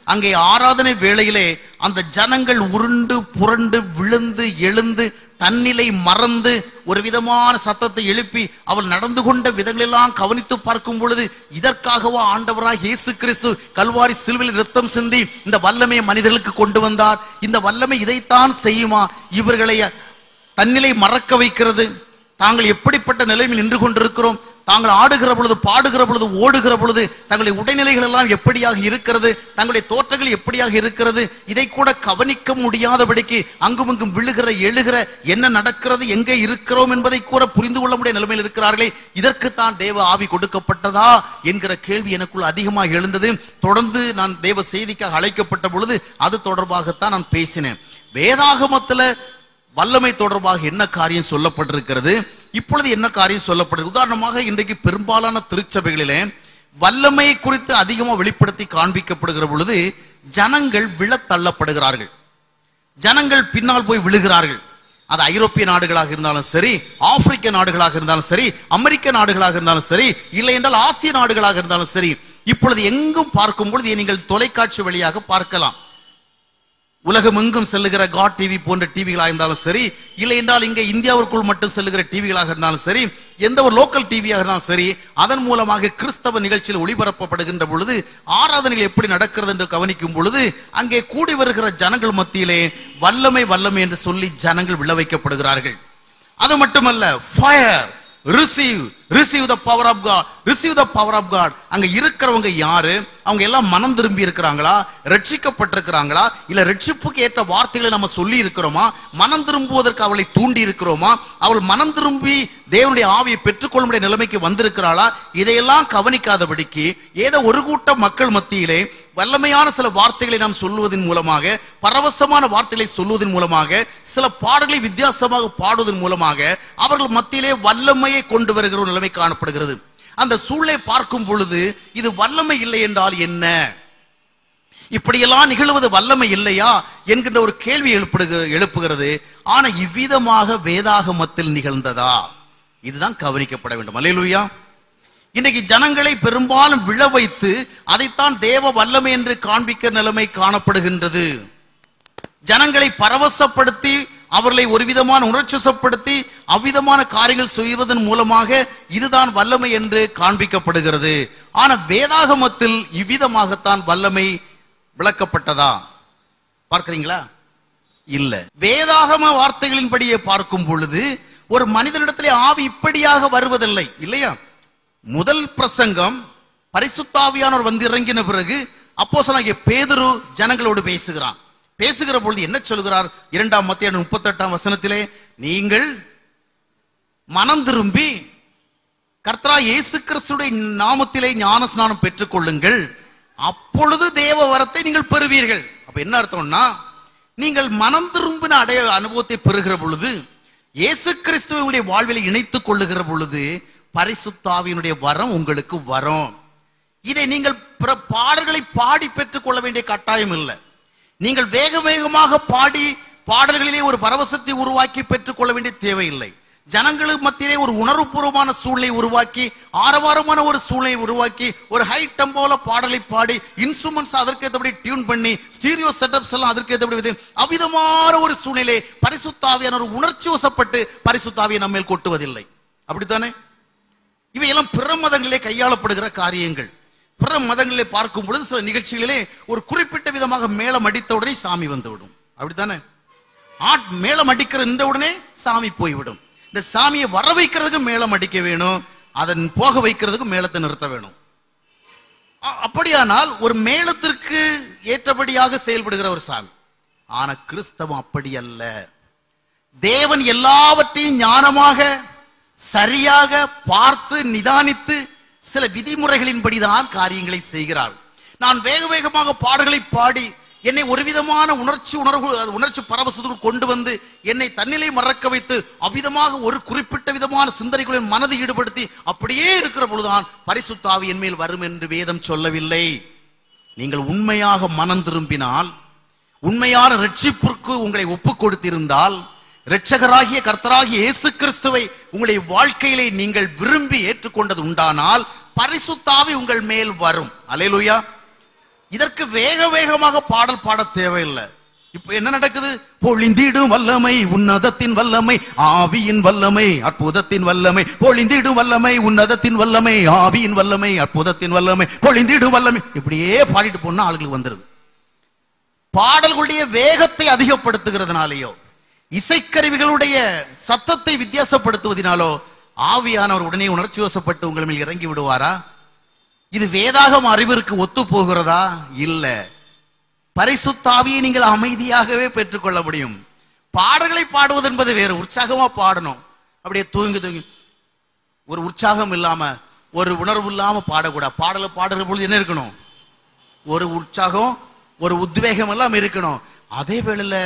அங்கே ஆராதனை வேளையிலே அந்த ஜனங்கள் உருண்டு புரண்டு விழுந்து எழுந்து தன்னிலை மறந்து ஒரு விதமான சத்தத்தை எழுப்பி அவள் நடந்து கொண்ட விதங்களெல்லாம் கவனித்து பார்க்கும் பொழுது இதற்காகவா ஆண்டவராய் இயேசு கிறிஸ்து கல்வாரி சிலுவையில் ரத்தம் சிந்தி இந்த வல்லமையை மனிதர்களுக்கு கொண்டு வந்தார் இந்த வல்லமை இதைத்தான் செய்யுமா இவர்களை தன்னிலை மறக்க வைக்கிறது தாங்கள் எப்படிப்பட்ட நிலையில் நின்று கொண்டிருக்கிறோம் தாங்கள் ஆடுகிற பொழுது பாடுகிற பொழுது ஓடுகிற பொழுது தங்களுடைய உடைநிலைகள் எல்லாம் எப்படியாக இருக்கிறது தங்களுடைய தோற்றங்கள் எப்படியாக இருக்கிறது இதை கூட கவனிக்க முடியாதபடிக்கு அங்கும் இங்கும் விழுகிற எழுகிற என்ன நடக்கிறது எங்கே இருக்கிறோம் என்பதை கூட புரிந்து கொள்ள முடிய நிலைமையில் இருக்கிறார்களே இதற்குத்தான் தேவ ஆவி கொடுக்கப்பட்டதா என்கிற கேள்வி எனக்குள் அதிகமாக எழுந்தது தொடர்ந்து நான் தேவ செய்திக்காக அழைக்கப்பட்ட பொழுது அது தொடர்பாகத்தான் நான் பேசினேன் வேதாகமத்துல வல்லமை தொடர்பாக என்ன காரியம் சொல்லப்பட்டிருக்கிறது இப்பொழுது என்ன காரியம் சொல்லப்பட்டிருக்கு உதாரணமாக இன்றைக்கு பெரும்பாலான திருச்சபைகளிலே வல்லமை குறித்து அதிகமாக வெளிப்படுத்தி காண்பிக்கப்படுகிற பொழுது ஜனங்கள் விழத் தள்ளப்படுகிறார்கள் ஜனங்கள் பின்னால் போய் விழுகிறார்கள் அது ஐரோப்பிய நாடுகளாக இருந்தாலும் சரி ஆப்பிரிக்க நாடுகளாக இருந்தாலும் சரி அமெரிக்க நாடுகளாக இருந்தாலும் சரி இல்லை என்றால் ஆசிய நாடுகளாக இருந்தாலும் சரி இப்பொழுது எங்கும் பார்க்கும் பொழுது இதை நீங்கள் தொலைக்காட்சி வழியாக பார்க்கலாம் உலகமெங்கும் செல்லுகிற காட் டிவி போன்ற டிவிகளாக இருந்தாலும் சரி இல்லை என்றால் இங்கே இந்தியாவிற்குள் மட்டும் செல்லுகிற டிவிகளாக இருந்தாலும் சரி எந்த ஒரு லோக்கல் டிவியாக இருந்தாலும் சரி அதன் மூலமாக கிறிஸ்தவ நிகழ்ச்சியில் ஒளிபரப்பப்படுகின்ற பொழுது ஆராதனைகள் எப்படி நடக்கிறது என்று கவனிக்கும் பொழுது அங்கே கூடி வருகிற ஜனங்கள் மத்தியிலே வல்லமை வல்லமை என்று சொல்லி ஜனங்கள் விழ வைக்கப்படுகிறார்கள் அது மட்டுமல்ல fire receive receive the power of God receive the power of God அங்க இருக்கிறவங்க யாரு அவங்க எல்லாம் மனம் திரும்பி இருக்கிறாங்களா ரட்சிக்கப்பட்டிருக்கிறாங்களா இல்ல ரட்சிப்புக்கு ஏற்ற வார்த்தைகளை நம்ம சொல்லி இருக்கிறோமா மனம் திரும்புவதற்கு அவளை தூண்டி இருக்கிறோமா அவள் மனம் திரும்பி தேவனுடைய ஆவியை பெற்றுக்கொள்ளுடைய நிலைமைக்கு வந்திருக்கிறாளா இதையெல்லாம் கவனிக்காதபடிக்கு ஏதோ ஒரு கூட்ட மக்கள் மத்தியிலே வல்லமையான சில வார்த்தைகளை நாம் சொல்லுவதன் மூலமாக பரவசமான வார்த்தைகளை சொல்லுவதன் மூலமாக சில பாடல்களை வித்தியாசமாக பாடுவதன் மூலமாக அவர்கள் மத்தியிலே வல்லமையை கொண்டு வருகிற ஒரு நிலைமை காணப்படுகிறது அந்த சூழலை பார்க்கும் பொழுது இது வல்லமை இல்லை என்றால் என்ன இப்படியெல்லாம் நிகழ்வது வல்லமை இல்லையா என்கின்ற ஒரு கேள்வி எழுப்புடுக எழுப்புகிறது ஆனா இவ்விதமாக வேதாகமத்தில் நிகழ்ந்ததா இதுதான் கவனிக்கப்பட வேண்டும் அல்லேலூயா இன்னைக்கு ஜனங்களை பெரும்பாலும் விழ வைத்து அதைத்தான் தேவ வல்லமை என்று காண்பிக்க நிலைமை காணப்படுகின்றது ஜனங்களை பரவசப்படுத்தி அவர்களை ஒரு விதமான உணர்ச்சிசப்படுத்தி அவ்விதமான காரியங்கள் செய்வதன் மூலமாக இதுதான் வல்லமை என்று காண்பிக்கப்படுகிறது ஆனா வேதாகமத்தில் இவ்விதமாகத்தான் வல்லமை விளக்கப்பட்டதா பார்க்கிறீங்களா இல்ல வேதாகம வார்த்தைகளின்படியே பார்க்கும் பொழுது ஒரு மனிதனிடத்திலே ஆவி இப்படியாக வருவதில்லை இல்லையா முதல் பிரசங்கம் பரிசுத்தாவியானவர் வந்து இறங்கின பிறகு அப்போஸ்தலனாகிய பேதுரு ஜனங்களோடு பேசுகிறான் பேசுகிற பொழுது என்ன சொல்கிறார் இரண்டாம் மத்திய முப்பத்தெட்டாம் வசனத்திலே நீங்கள் மனம் திரும்பி கர்த்தரா இயேசு கிறிஸ்துடைய நாமத்திலே ஞான ஸ்நானம் பெற்றுக்கொள்ளுங்கள் அப்பொழுது தேவ வரத்தை நீங்கள் பெறுவீர்கள் அப்ப என்ன அர்த்தம்னா நீங்கள் மனம் திரும்பின அடைய அனுபவத்தை பெறுகிற பொழுது இயேசு கிறிஸ்துவனுடைய வாழ்வில் இணைத்துக் கொள்ளுகிற பொழுது பரிசுத்தாவியினுடைய வரம் உங்களுக்கு வரும் இதை நீங்கள் பிற பாடல்களை பாடி பெற்றுக் கொள்ள வேண்டிய கட்டாயம் இல்லை நீங்கள் வேக வேகமாக பாடி பாடல்களிலே ஒரு பரவசத்தை உருவாக்கி பெற்றுக் கொள்ள வேண்டிய தேவையில்லை ஜனங்களுக்கு மத்தியிலே ஒரு உணர்வுபூர்வமான சூழ்நிலை உருவாக்கி ஆரவாரமான ஒரு சூழ்நிலை உருவாக்கி ஒரு ஹை டெம்போல பாடலை பாடி இன்ஸ்ட்ருமெண்ட்ஸ் அதற்கேற்றபடி டியூன் பண்ணி ஸ்டீரியோ செட்டப்ஸ் எல்லாம் அதற்கேற்றபடி விது அவ்விதமான ஒரு சூழ்நிலை பரிசுத்தாவியான ஒரு உணர்ச்சி வசப்பட்டு பரிசுத்தாவியை நம்ம மேல் கொட்டுவதில்லை அப்படித்தானே இவையெல்லாம் பிற மதங்களிலே கையாளப்படுகிற காரியங்கள் பிற மதங்களிலே பார்க்கும் பொழுது சில நிகழ்ச்சிகளிலே ஒரு குறிப்பிட்ட விதமாக மேளம் அடித்த உடனே சாமி வந்துவிடும் அப்படித்தானே ஆட் மேளம் அடிக்கிற நின்ற உடனே சாமி போய்விடும் இந்த சாமியை வர வைக்கிறதுக்கு மேளம் அடிக்க வேணும் அதன் போக வைக்கிறதுக்கு மேளத்தை நிறுத்த வேணும் அ- அப்படியானால் ஒரு மேளத்திற்கு ஏற்றபடியாக செயல்படுகிற ஒரு சாமி ஆனா கிறிஸ்தவம் அப்படி அல்ல தேவன் எல்லாவற்றையும் ஞானமாக சரியாக பார்த்து நிதானித்து சில விதிமுறைகளின்படிதான் காரியங்களை செய்கிறார் நான் வேக வேகமாக பாடல்களை பாடி என்னை ஒரு விதமான உணர்ச்சி உணர்வு அது உணர்ச்சி பரவசத்துக்குள் கொண்டு வந்து என்னை தன்னிலை மறக்க வைத்து அவ்விதமாக ஒரு குறிப்பிட்ட விதமான சிந்தனைகளின் மனதை ஈடுபடுத்தி அப்படியே இருக்கிற பொழுதுதான் பரிசுத்தாவி என் மேல் வரும் என்று வேதம் சொல்லவில்லை நீங்கள் உண்மையாக மனம் திரும்பினால் உண்மையான ரட்சிப்பிற்கு உங்களை ஒப்புக் கொடுத்திருந்தால் இரட்சகராகிய கர்த்தராகிய இயேசு கிறிஸ்துவை உங்களுடைய வாழ்க்கையிலே நீங்கள் விரும்பி ஏற்றுக்கொண்டது உண்டானால் பரிசுத்தாவி உங்கள் மேல் வரும் அலேலுயா இதற்கு வேக வேகமாக பாடல் பாட தேவையில்லை இப்ப என்ன நடக்குது பொழிந்திடும் வல்லமை உன்னதத்தின் வல்லமை ஆவியின் வல்லமை அற்புதத்தின் வல்லமை பொழிந்திடும் வல்லமை உன்னதத்தின் வல்லமை ஆவியின் வல்லமை அற்புதத்தின் வல்லமை பொழிந்திடும் வல்லமை இப்படியே பாடிட்டு போனா ஆளுகளுக்கு வந்துருது பாடல்களுடைய வேகத்தை அதிகப்படுத்துகிறதுனாலேயோ இசைக்கருவிகளுடைய சத்தத்தை வித்தியாசப்படுத்துவதனாலோ ஆவியானவர் உடனே உணர்ச்சி வசப்பட்டு உங்கள் மேல் இறங்கி விடுவாரா இது வேதாகம் அறிவிற்கு ஒத்து போகிறதா இல்ல பரிசுத்தாவியை நீங்கள் அமைதியாகவே பெற்றுக்கொள்ள முடியும் பாடல்களை பாடுவது என்பது வேறு உற்சாகமா பாடணும் அப்படியே தூங்கி தூங்கி ஒரு உற்சாகம் இல்லாம ஒரு உணர்வு இல்லாம பாடக்கூடாது பாடலை பாடுற பொழுது என்ன இருக்கணும் ஒரு உற்சாகம் ஒரு உத்வேகம் எல்லாம் இருக்கணும் அதே வேளையில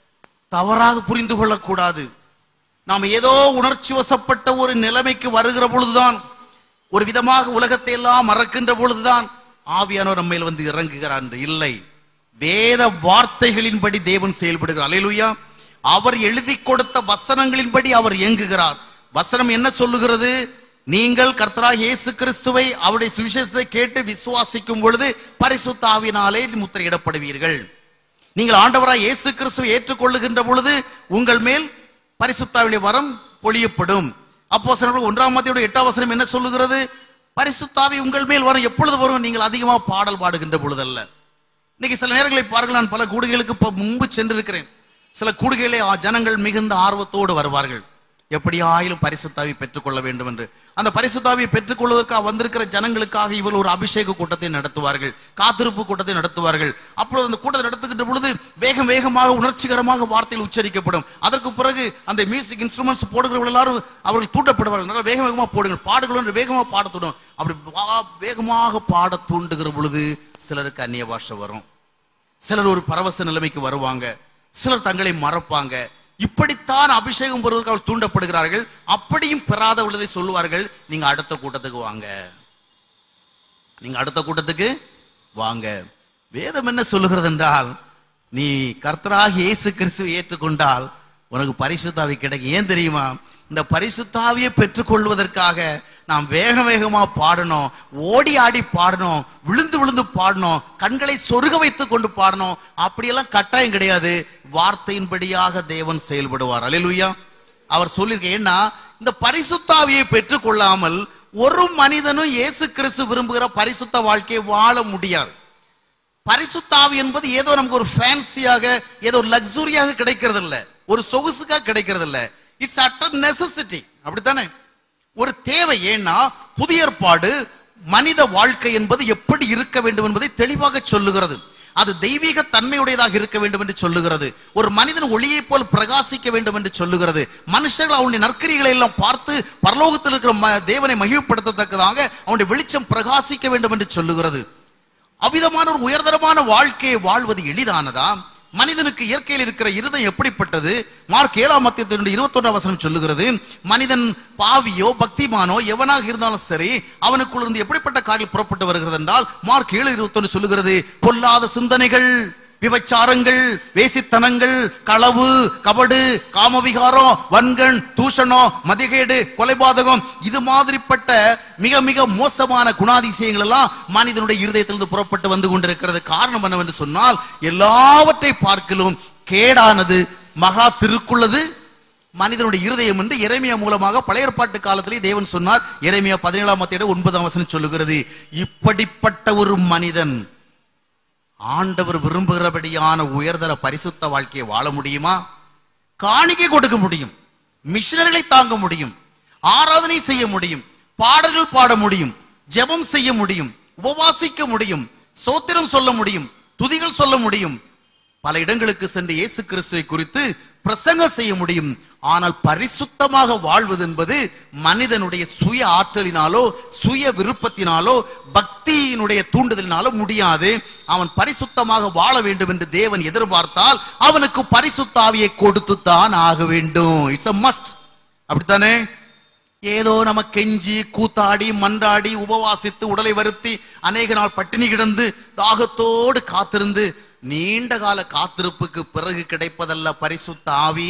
தவறாக புரிந்து கொள்ளக்கூடாது நாம் ஏதோ உணர்ச்சி வசப்பட்ட ஒரு நிலைமைக்கு வருகிற பொழுதுதான் ஒரு விதமாக உலகத்தை எல்லாம் மறக்கின்ற பொழுதுதான் ஆவியானவர் நம்மையில் வந்து இறங்குகிறார் என்று இல்லை வேத வார்த்தைகளின்படி தேவன் செயல்படுகிறார் அல்லேலூயா அவர் எழுதி கொடுத்த வசனங்களின்படி அவர் இயங்குகிறார் வசனம் என்ன சொல்லுகிறது நீங்கள் கர்த்தராக இயேசு கிறிஸ்துவை அவருடைய சுவிசேஷத்தை கேட்டு விசுவாசிக்கும் பொழுது பரிசுத்த ஆவியினாலே முத்திரையிடப்படுவீர்கள் நீங்கள் ஆண்டவராய் இயேசு கிறிஸ்துவை ஏற்றுக்கொள்ளுகின்ற பொழுது உங்கள் மேல் பரிசுத்தாவினுடைய வரம் பொழியப்படும் அப்போ ஒன்றாம் மத்தியோட எட்டாம் வசனம் என்ன சொல்லுகிறது பரிசுத்தாவி உங்கள் மேல் வரும் எப்பொழுது வரும் நீங்கள் அதிகமா பாடல் பாடுகின்ற பொழுதல்ல இன்னைக்கு சில நேரங்களை பாருங்கள் நான் பல கூடுகைகளுக்கு இப்ப முன்பு சென்றிருக்கிறேன் சில கூடுகையிலே ஆ, ஜனங்கள் மிகுந்த ஆர்வத்தோடு வருவார்கள் எப்படியாயிலும் பரிசுத்தாவி பெற்றுக்கொள்ள வேண்டும் என்று அந்த பரிசுத்தாவியை பெற்றுக்கொள்வதற்காக வந்திருக்கிற ஜனங்களுக்காக இவர்கள் ஒரு அபிஷேக கூட்டத்தை நடத்துவார்கள் காத்திருப்பு கூட்டத்தை நடத்துவார்கள் அப்பொழுது அந்த கூட்டத்தை நடத்துகின்ற பொழுது வேகம் வேகமாக உணர்ச்சிகரமாக வார்த்தைகள் உச்சரிக்கப்படும் அதற்கு பிறகு அந்த மியூசிக் இன்ஸ்ட்ருமெண்ட்ஸ் போடுகிறவர்கள் எல்லாரும் அவர்கள் தூண்டப்படுவார்கள் நல்லா வேக வேகமாக போடுங்கள் பாடுகள் என்று வேகமாக பாடத் தூண்டும் அப்படி வா- வேகமாக பாட தூண்டுகிற பொழுது சிலருக்கு அந்நிய பாஷை வரும் சிலர் ஒரு பரவச நிலைமைக்கு வருவாங்க சிலர் தங்களை மறப்பாங்க இப்படித்தான் அபிஷேகம் பெறுவதற்கு அவர்கள் தூண்டப்படுகிறார்கள் அப்படியும் பெறாத உள்ளதை சொல்லுவார்கள் நீங்க அடுத்த கூட்டத்துக்கு வாங்க நீங்க அடுத்த கூட்டத்துக்கு வாங்க வேதம் என்ன சொல்லுகிறது என்றால் நீ கர்த்தராக இயேசு கிறிஸ்துவை ஏற்றுக்கொண்டால் உனக்கு பரிசுத்தாவி கிடைக்கும் ஏன் தெரியுமா இந்த பரிசுத்தாவியை பெற்றுக்கொள்வதற்காக நாம் வேக வேகமா பாடணும் ஓடி ஆடி பாடணும் விழுந்து விழுந்து பாடணும் கண்களை சொருக வைத்துக் கொண்டு பாடணும் அப்படியெல்லாம் கட்டாயம் கிடையாது வார்த்தையின்படியாக தேவன் செயல்படுவார் அல்லேலூயா அவர் சொல்லியிருக்க ஏன்னா இந்த பரிசுத்தாவியை பெற்றுக்கொள்ளாமல் ஒரு மனிதனும் இயேசு கிறிஸ்து விரும்புகிற பரிசுத்த வாழ்க்கையை வாழ முடியாது பரிசுத்தாவி என்பது ஏதோ நமக்கு ஒரு ஃபேன்சியாக ஏதோ லக்ஸுரியாக கிடைக்கிறது இல்ல ஒரு சொகுசுக்காக கிடைக்கிறது இல்ல இட்ஸ் அட்டர் நெசசிட்டி அப்படித்தானே ஒரு தேவை ஏன்னா புதிய ஏற்பாடு மனித வாழ்க்கை என்பது எப்படி இருக்க வேண்டும் என்பதை தெளிவாக சொல்லுகிறது அது தெய்வீக தன்மையுடையதாக இருக்க வேண்டும் என்று சொல்லுகிறது ஒரு மனிதன் ஒளியைப் போல் பிரகாசிக்க வேண்டும் என்று சொல்லுகிறது மனுஷர்கள் அவனுடைய நற்கரிகளை எல்லாம் பார்த்து பரலோகத்தில் இருக்கிற ம- தேவனை மகிழ்ப்படுத்தத்தக்கதாக அவனுடைய வெளிச்சம் பிரகாசிக்க வேண்டும் என்று சொல்லுகிறது அவ்விதமான ஒரு உயர்தரமான வாழ்க்கையை வாழ்வது எளிதானதா மனிதனுக்கு இயற்கையில் இருக்கிற இருதயம் எப்படிப்பட்டது மார்க் ஏழாம் மத்தியத்தினுடைய இருபத்தொன்றாம் வசனம் சொல்லுகிறது மனிதன் பாவியோ பக்திமானோ எவனாக இருந்தாலும் சரி அவனுக்குள் இருந்து எப்படிப்பட்ட காரியம் புறப்பட்டு வருகிறது என்றால் மார்க் ஏழு இருபத்தொன்னு சொல்லுகிறது பொல்லாத சிந்தனைகள் விபச்சாரங்கள் வேசித்தனங்கள் களவு கபடு காமவிகாரம் வன்கண் தூஷணம் மதிகேடு கொலைபாதகம் இது மாதிரிப்பட்ட மிக மிக மோசமான குணாதிசயங்கள் எல்லாம் மனிதனுடைய இருதயத்திலிருந்து புறப்பட்டு வந்து கொண்டிருக்கிறது காரணம் என்னவென்று சொன்னால் எல்லாவற்றை பார்க்கலும் கேடானது மகா திருக்குள்ளது மனிதனுடைய இருதயம் என்று இறைமையா மூலமாக பழைய ஏற்பாட்டு காலத்திலே தேவன் சொன்னார் இறைமையா பதினேழாம் மத்தியோட ஒன்பதாம் வசனம் சொல்லுகிறது இப்படிப்பட்ட ஒரு மனிதன் ஆண்டவர் விரும்புகிறபடியான உயர்தர பரிசுத்த வாழ்க்கையை வாழ முடியுமா காணிக்கை கொடுக்க முடியும் மிஷனரிகளை தாங்க முடியும் ஆராதனை செய்ய முடியும் பாடல்கள் பாட முடியும் ஜெபம் செய்ய முடியும் உபவாசிக்க முடியும் சோத்திரம் சொல்ல முடியும் துதிகள் சொல்ல முடியும் பல இடங்களுக்கு சென்று இயேசு கிறிஸ்துவை குறித்து பிரசங்கம் செய்ய முடியும் ஆனால் பரிசுத்தமாக வாழ்வது என்பது மனிதனுடைய சுய ஆற்றலினாலோ சுய விருப்பத்தினாலோ பக்தியினுடைய தூண்டுதலினாலோ முடியாது அவன் பரிசுத்தமாக வாழ வேண்டும் என்று தேவன் எதிர்பார்த்தால் அவனுக்கு பரிசுத்தாவியை கொடுத்துத்தான் ஆக வேண்டும் இட்ஸ் a மஸ்ட் அப்படித்தானே ஏதோ நம்ம கெஞ்சி கூத்தாடி மன்றாடி உபவாசித்து உடலை வருத்தி அநேக நாள் பட்டினி கிடந்து தாகத்தோடு காத்திருந்து நீண்ட கால காத்திருப்புக்கு பிறகு கிடைப்பதல்ல பரிசுத்த ஆவி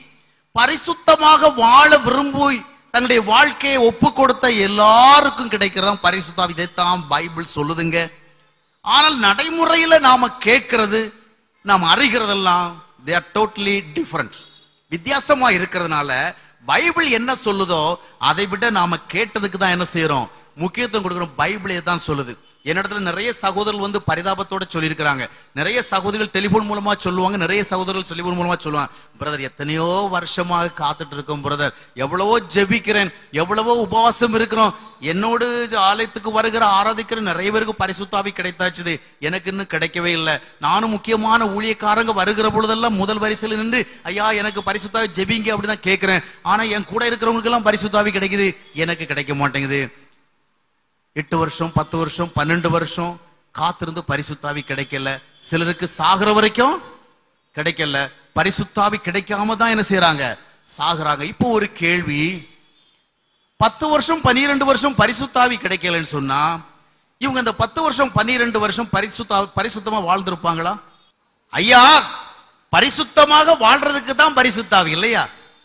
பரிசுத்தமாக வாழ விரும்பி தங்களுடைய வாழ்க்கையை ஒப்பு கொடுத்த எல்லாருக்கும் கிடைக்கிறதா பரிசுத்த ஆவி இதைத்தான் பைபிள் சொல்லுதுங்க ஆனால் நடைமுறையில நாம கேட்கிறது நாம் அறிகிறதெல்லாம் தே ஆர் டோட்டலி டிஃபரண்ட் வித்தியாசமா இருக்கிறதுனால பைபிள் என்ன சொல்லுதோ அதை விட நாம கேட்டதுக்கு தான் என்ன செய்யறோம் முக்கியத்துவம் கொடுக்கிறோம் பைபிளே தான் சொல்லுது என்னிடத்துல நிறைய சகோதரர்கள் வந்து பரிதாபத்தோட சொல்லியிருக்கிறாங்க நிறைய சகோதரிகள் டெலிபோன் மூலமா சொல்லுவாங்க நிறைய சகோதரர்கள் டெலிபோன் மூலமா சொல்லுவாங்க பிரதர் எத்தனையோ வருஷமாக காத்துட்டு இருக்கோம் பிரதர் எவ்வளவோ ஜெபிக்கிறேன் எவ்வளவோ உபவாசம் இருக்கிறோம் என்னோடு ஆலயத்துக்கு வருகிற ஆராதிக்கிற நிறைய பேருக்கு பரிசுத்தாவி கிடைத்தாச்சுது எனக்கு இன்னும் கிடைக்கவே இல்லை நானும் முக்கியமான ஊழியக்காரங்க வருகிற பொழுதெல்லாம் முதல் வரிசையில் நின்று ஐயா எனக்கு பரிசுத்தாவி ஜெபிங்க அப்படிதான் கேட்கிறேன் ஆனா என் கூட இருக்கிறவங்களுக்கு எல்லாம் பரிசுத்தாவி கிடைக்குது எனக்கு கிடைக்க மாட்டேங்குது எட்டு வருஷம் பத்து வருஷம் பன்னெண்டு வருஷம் காத்திருந்து பரிசுத்தாவி கிடைக்கல சிலருக்கு சாகுற வரைக்கும் கிடைக்கல பரிசுத்தாவி கிடைக்காம தான் என்ன செய்யறாங்க சாகுறாங்க இப்போ ஒரு கேள்வி பத்து வருஷம் பன்னிரெண்டு வருஷம் பரிசுத்தாவி கிடைக்கலன்னு சொன்னா இவங்க இந்த பத்து வருஷம் பன்னிரெண்டு வருஷம் பரிசுத்தா பரிசுத்தமா வாழ்ந்திருப்பாங்களா ஐயா பரிசுத்தமாக வாழ்றதுக்கு தான் பரிசுத்தாவி இல்லையா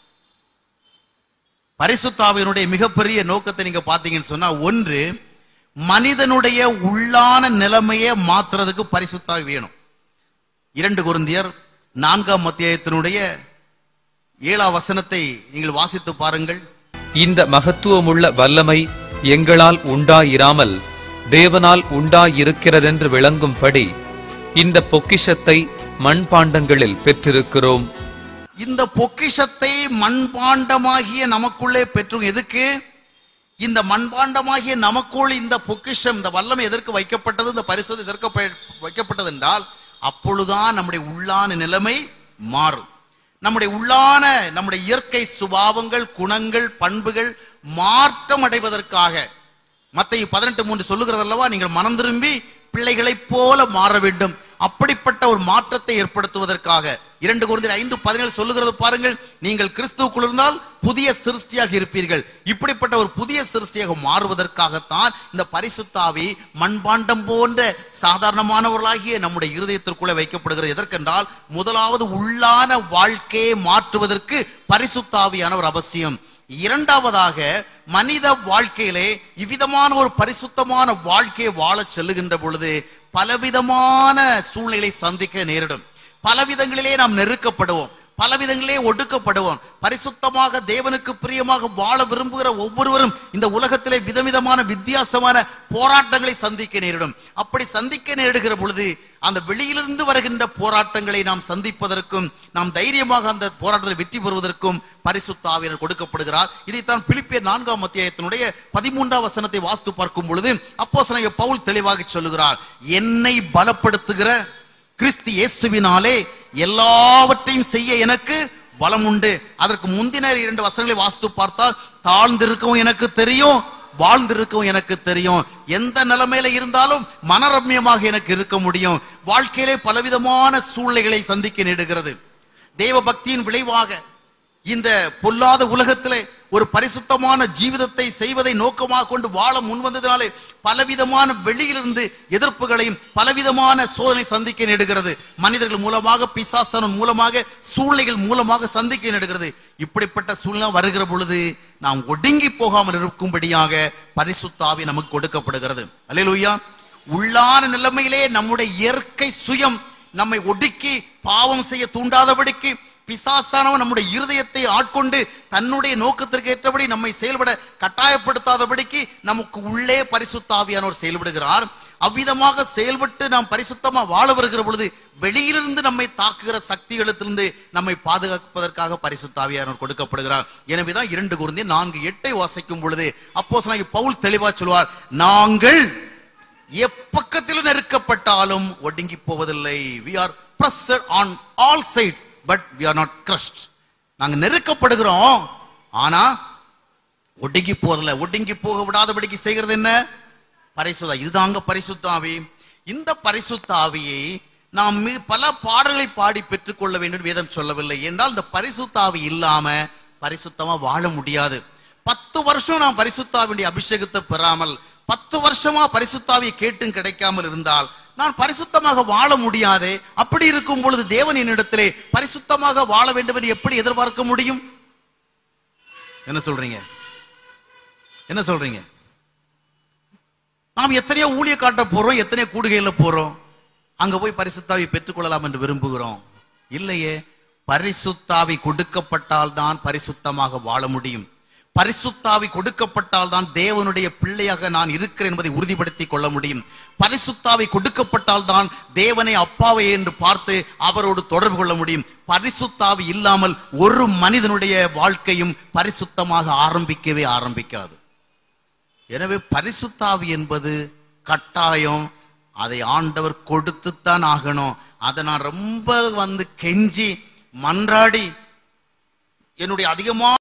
பரிசுத்தாவினுடைய மிகப்பெரிய நோக்கத்தை நீங்க பாத்தீங்கன்னு சொன்னா ஒன்று மனிதனுடைய உள்ளான நிலைமையை மாத்துறதுக்கு பரிசுத்தாவி வேணும் இரண்டு குருந்தியர் நான்காம் அத்தியாயத்தினுடைய ஏழாம் வசனத்தை நீங்கள் வாசித்து பாருங்கள் இந்த மகத்துவமுள்ள வல்லமை எங்களால் உண்டாயிராமல் தேவனால் உண்டாயிருக்கிறதென்று விளங்கும்படி இந்த பொக்கிஷத்தை மண்பாண்டங்களில் பெற்றிருக்கிறோம் இந்த பொக்கிஷத்தை மண்பாண்டமாகிய நமக்குள்ளே பெற்றும் எதுக்கு இந்த மண்பாண்டமாகிய நமக்குள் இந்த பொக்கிஷம் இந்த வல்லமை எதற்கு வைக்கப்பட்டது இந்த பரிசோதனை எதற்கு ப- வைக்கப்பட்டது என்றால் அப்பொழுதுதான் நம்முடைய உள்ளான நிலைமை மாறும் நம்முடைய உள்ளான நம்முடைய இயற்கை சுபாவங்கள் குணங்கள் பண்புகள் மாற்றம் அடைவதற்காக மத்திய பதினெட்டு மூன்று சொல்லுகிறது அல்லவா நீங்கள் மனம் திரும்பி பிள்ளைகளைப் போல மாற வேண்டும் அப்படிப்பட்ட ஒரு மாற்றத்தை ஏற்படுத்துவதற்காக இரண்டு குழந்தை ஐந்து பதினேழு சொல்லுகிறது பாருங்கள் நீங்கள் கிறிஸ்துவுக்குள் இருந்தால் புதிய சிருஷ்டியாக இருப்பீர்கள் இப்படிப்பட்ட ஒரு புதிய சிருஷ்டியாக மாறுவதற்காகத்தான் இந்த பரிசுத்தாவி மண்பாண்டம் போன்ற சாதாரணமானவர்களாகிய நம்முடைய இருதயத்திற்குள்ளே வைக்கப்படுகிறது எதற்கென்றால் முதலாவது உள்ளான வாழ்க்கையை மாற்றுவதற்கு பரிசுத்தாவியானவர் அவசியம் இரண்டாவதாக மனித வாழ்க்கையிலே இவ்விதமான ஒரு பரிசுத்தமான வாழ்க்கையை வாழச் செல்லுகின்ற பொழுது பலவிதமான சூழ்நிலை சந்திக்க நேரிடும் பலவிதங்களிலே நாம் நெருக்கப்படுவோம் பலவிதங்களிலே ஒடுக்கப்படுவோம் பரிசுத்தமாக தேவனுக்கு பிரியமாக வாழ விரும்புகிற ஒவ்வொருவரும் இந்த உலகத்திலே விதவிதமான வித்தியாசமான போராட்டங்களை சந்திக்க நேரிடும் அப்படி சந்திக்க நேரிடுகிற பொழுது அந்த வெளியிலிருந்து வருகின்ற போராட்டங்களை நாம் சந்திப்பதற்கும் நாம் தைரியமாக அந்த போராட்டத்தில் வெற்றி பெறுவதற்கும் பரிசுத்தாவியர் கொடுக்கப்படுகிறார் இதைத்தான் பிலிப்பியர் நான்காம் அத்தியாயத்தினுடைய பதிமூன்றாம் வசனத்தை வாஸ்து பார்க்கும் பொழுது அப்போ பவுல் தெளிவாக சொல்லுகிறார் என்னை பலப்படுத்துகிற கிறிஸ்து இயேசுவினாலே எல்லாவற்றையும் செய்ய எனக்கு பலம் உண்டு அதற்கு முந்தின இரண்டு வசனங்களை வாசித்து பார்த்தால் தாழ்ந்திருக்கவும் எனக்கு தெரியும் வாழ்ந்திருக்கவும் எனக்கு தெரியும் எந்த நிலைமையில இருந்தாலும் மனரம்யமாக எனக்கு இருக்க முடியும் வாழ்க்கையிலே பலவிதமான சூழ்நிலைகளை சந்திக்க நேடுகிறது தேவ பக்தியின் விளைவாக இந்த பொல்லாத உலகத்திலே ஒரு பரிசுத்தமான ஜீவிதத்தை செய்வதை நோக்கமாக கொண்டு வாழ முன்வந்ததினாலே பலவிதமான வெளியிலிருந்து எதிர்ப்புகளையும் பலவிதமான சோதனை சந்திக்க நேடுகிறது மனிதர்கள் மூலமாக பிசாசனம் மூலமாக சூழ்நிலைகள் மூலமாக சந்திக்க நேடுகிறது இப்படிப்பட்ட சூழ்நிலை வருகிற பொழுது நாம் ஒடுங்கி போகாமல் இருக்கும்படியாக பரிசுத்தாவி நமக்கு கொடுக்கப்படுகிறது அல்லேலூயா உள்ளான நிலைமையிலே நம்முடைய இயற்கை சுயம் நம்மை ஒடுக்கி பாவம் செய்ய தூண்டாதபடிக்கு பிசாசானவன் நம்முடைய இருதயத்தை ஆட்கொண்டு தன்னுடைய நோக்கத்திற்கு ஏற்றபடி நம்மை செயல்பட கட்டாயப்படுத்தாதபடிக்கு நமக்கு உள்ளே பரிசுத்தாவியானவர் செயல்படுகிறார் அவ்விதமாக செயல்பட்டு நாம் பரிசுத்தமா வாழ வருகிற பொழுது வெளியிலிருந்து நம்மை தாக்குகிற சக்திகளிலிருந்து நம்மை பாதுகாப்பதற்காக பரிசுத்தாவியானவர் கொடுக்கப்படுகிறார் எனவேதான் இரண்டு குருந்தி நான்கு எட்டை வாசிக்கும் பொழுது அப்போ பவுல் தெளிவா சொல்வார் நாங்கள் எப்பக்கத்திலும் நெருக்கப்பட்டாலும் ஒடுங்கி போவதில்லை we are pressed on all sides but we are not crushed நாங்க நெருக்கப்படுகிறோம் ஆனா ஒடுங்கி போறதில்ல ஒடுங்கி போக விடாதபடிக்கு செய்கிறது என்ன பரிசுத்தா இதுதாங்க பரிசுத்தாவி இந்த பரிசுத்தாவியை நாம் மி- பல பாடல்களை பாடி பெற்றுக்கொள்ள வேண்டும் என்று வேதம் சொல்லவில்லை என்றால் இந்த பரிசுத்தாவி இல்லாம பரிசுத்தமா வாழ முடியாது பத்து வருஷம் நாம் பரிசுத்தாவினுடைய அபிஷேகத்தை பெறாமல் பத்து வருஷமா பரிசுத்தாவியை கேட்டும் கிடைக்காமல் இருந்தால் நான் பரிசுத்தமாக வாழ முடியாதே அப்படி இருக்கும் பொழுது தேவன் என்னிடத்திலே பரிசுத்தமாக வாழ வேண்டும் என்று எப்படி எதிர்பார்க்க முடியும் என்ன சொல்றீங்க என்ன சொல்றீங்க நாம் எத்தனையோ ஊழிய காட்ட போறோம் எத்தனையோ கூடுகையில போறோம் அங்க போய் பரிசுத்தாவை பெற்றுக்கொள்ளலாம் என்று விரும்புகிறோம் இல்லையே பரிசுத்தாவி கொடுக்கப்பட்டால் தான் பரிசுத்தமாக வாழ முடியும் பரிசுத்தாவி கொடுக்கப்பட்டால் தான் தேவனுடைய பிள்ளையாக நான் இருக்கிறேன் என்பதை உறுதிப்படுத்திக் கொள்ள முடியும் பரிசுத்தாவி கொடுக்கப்பட்டால் தான் தேவனை அப்பாவை என்று பார்த்து அவரோடு தொடர்பு கொள்ள முடியும் பரிசுத்தாவி இல்லாமல் ஒரு மனிதனுடைய வாழ்க்கையும் பரிசுத்தமாக ஆரம்பிக்கவே ஆரம்பிக்காது எனவே பரிசுத்தாவி என்பது கட்டாயம் அதை ஆண்டவர் கொடுத்துத்தான் ஆகணும் அதை நான் ரொம்ப வந்து கெஞ்சி மன்றாடி என்னுடைய அதிகமான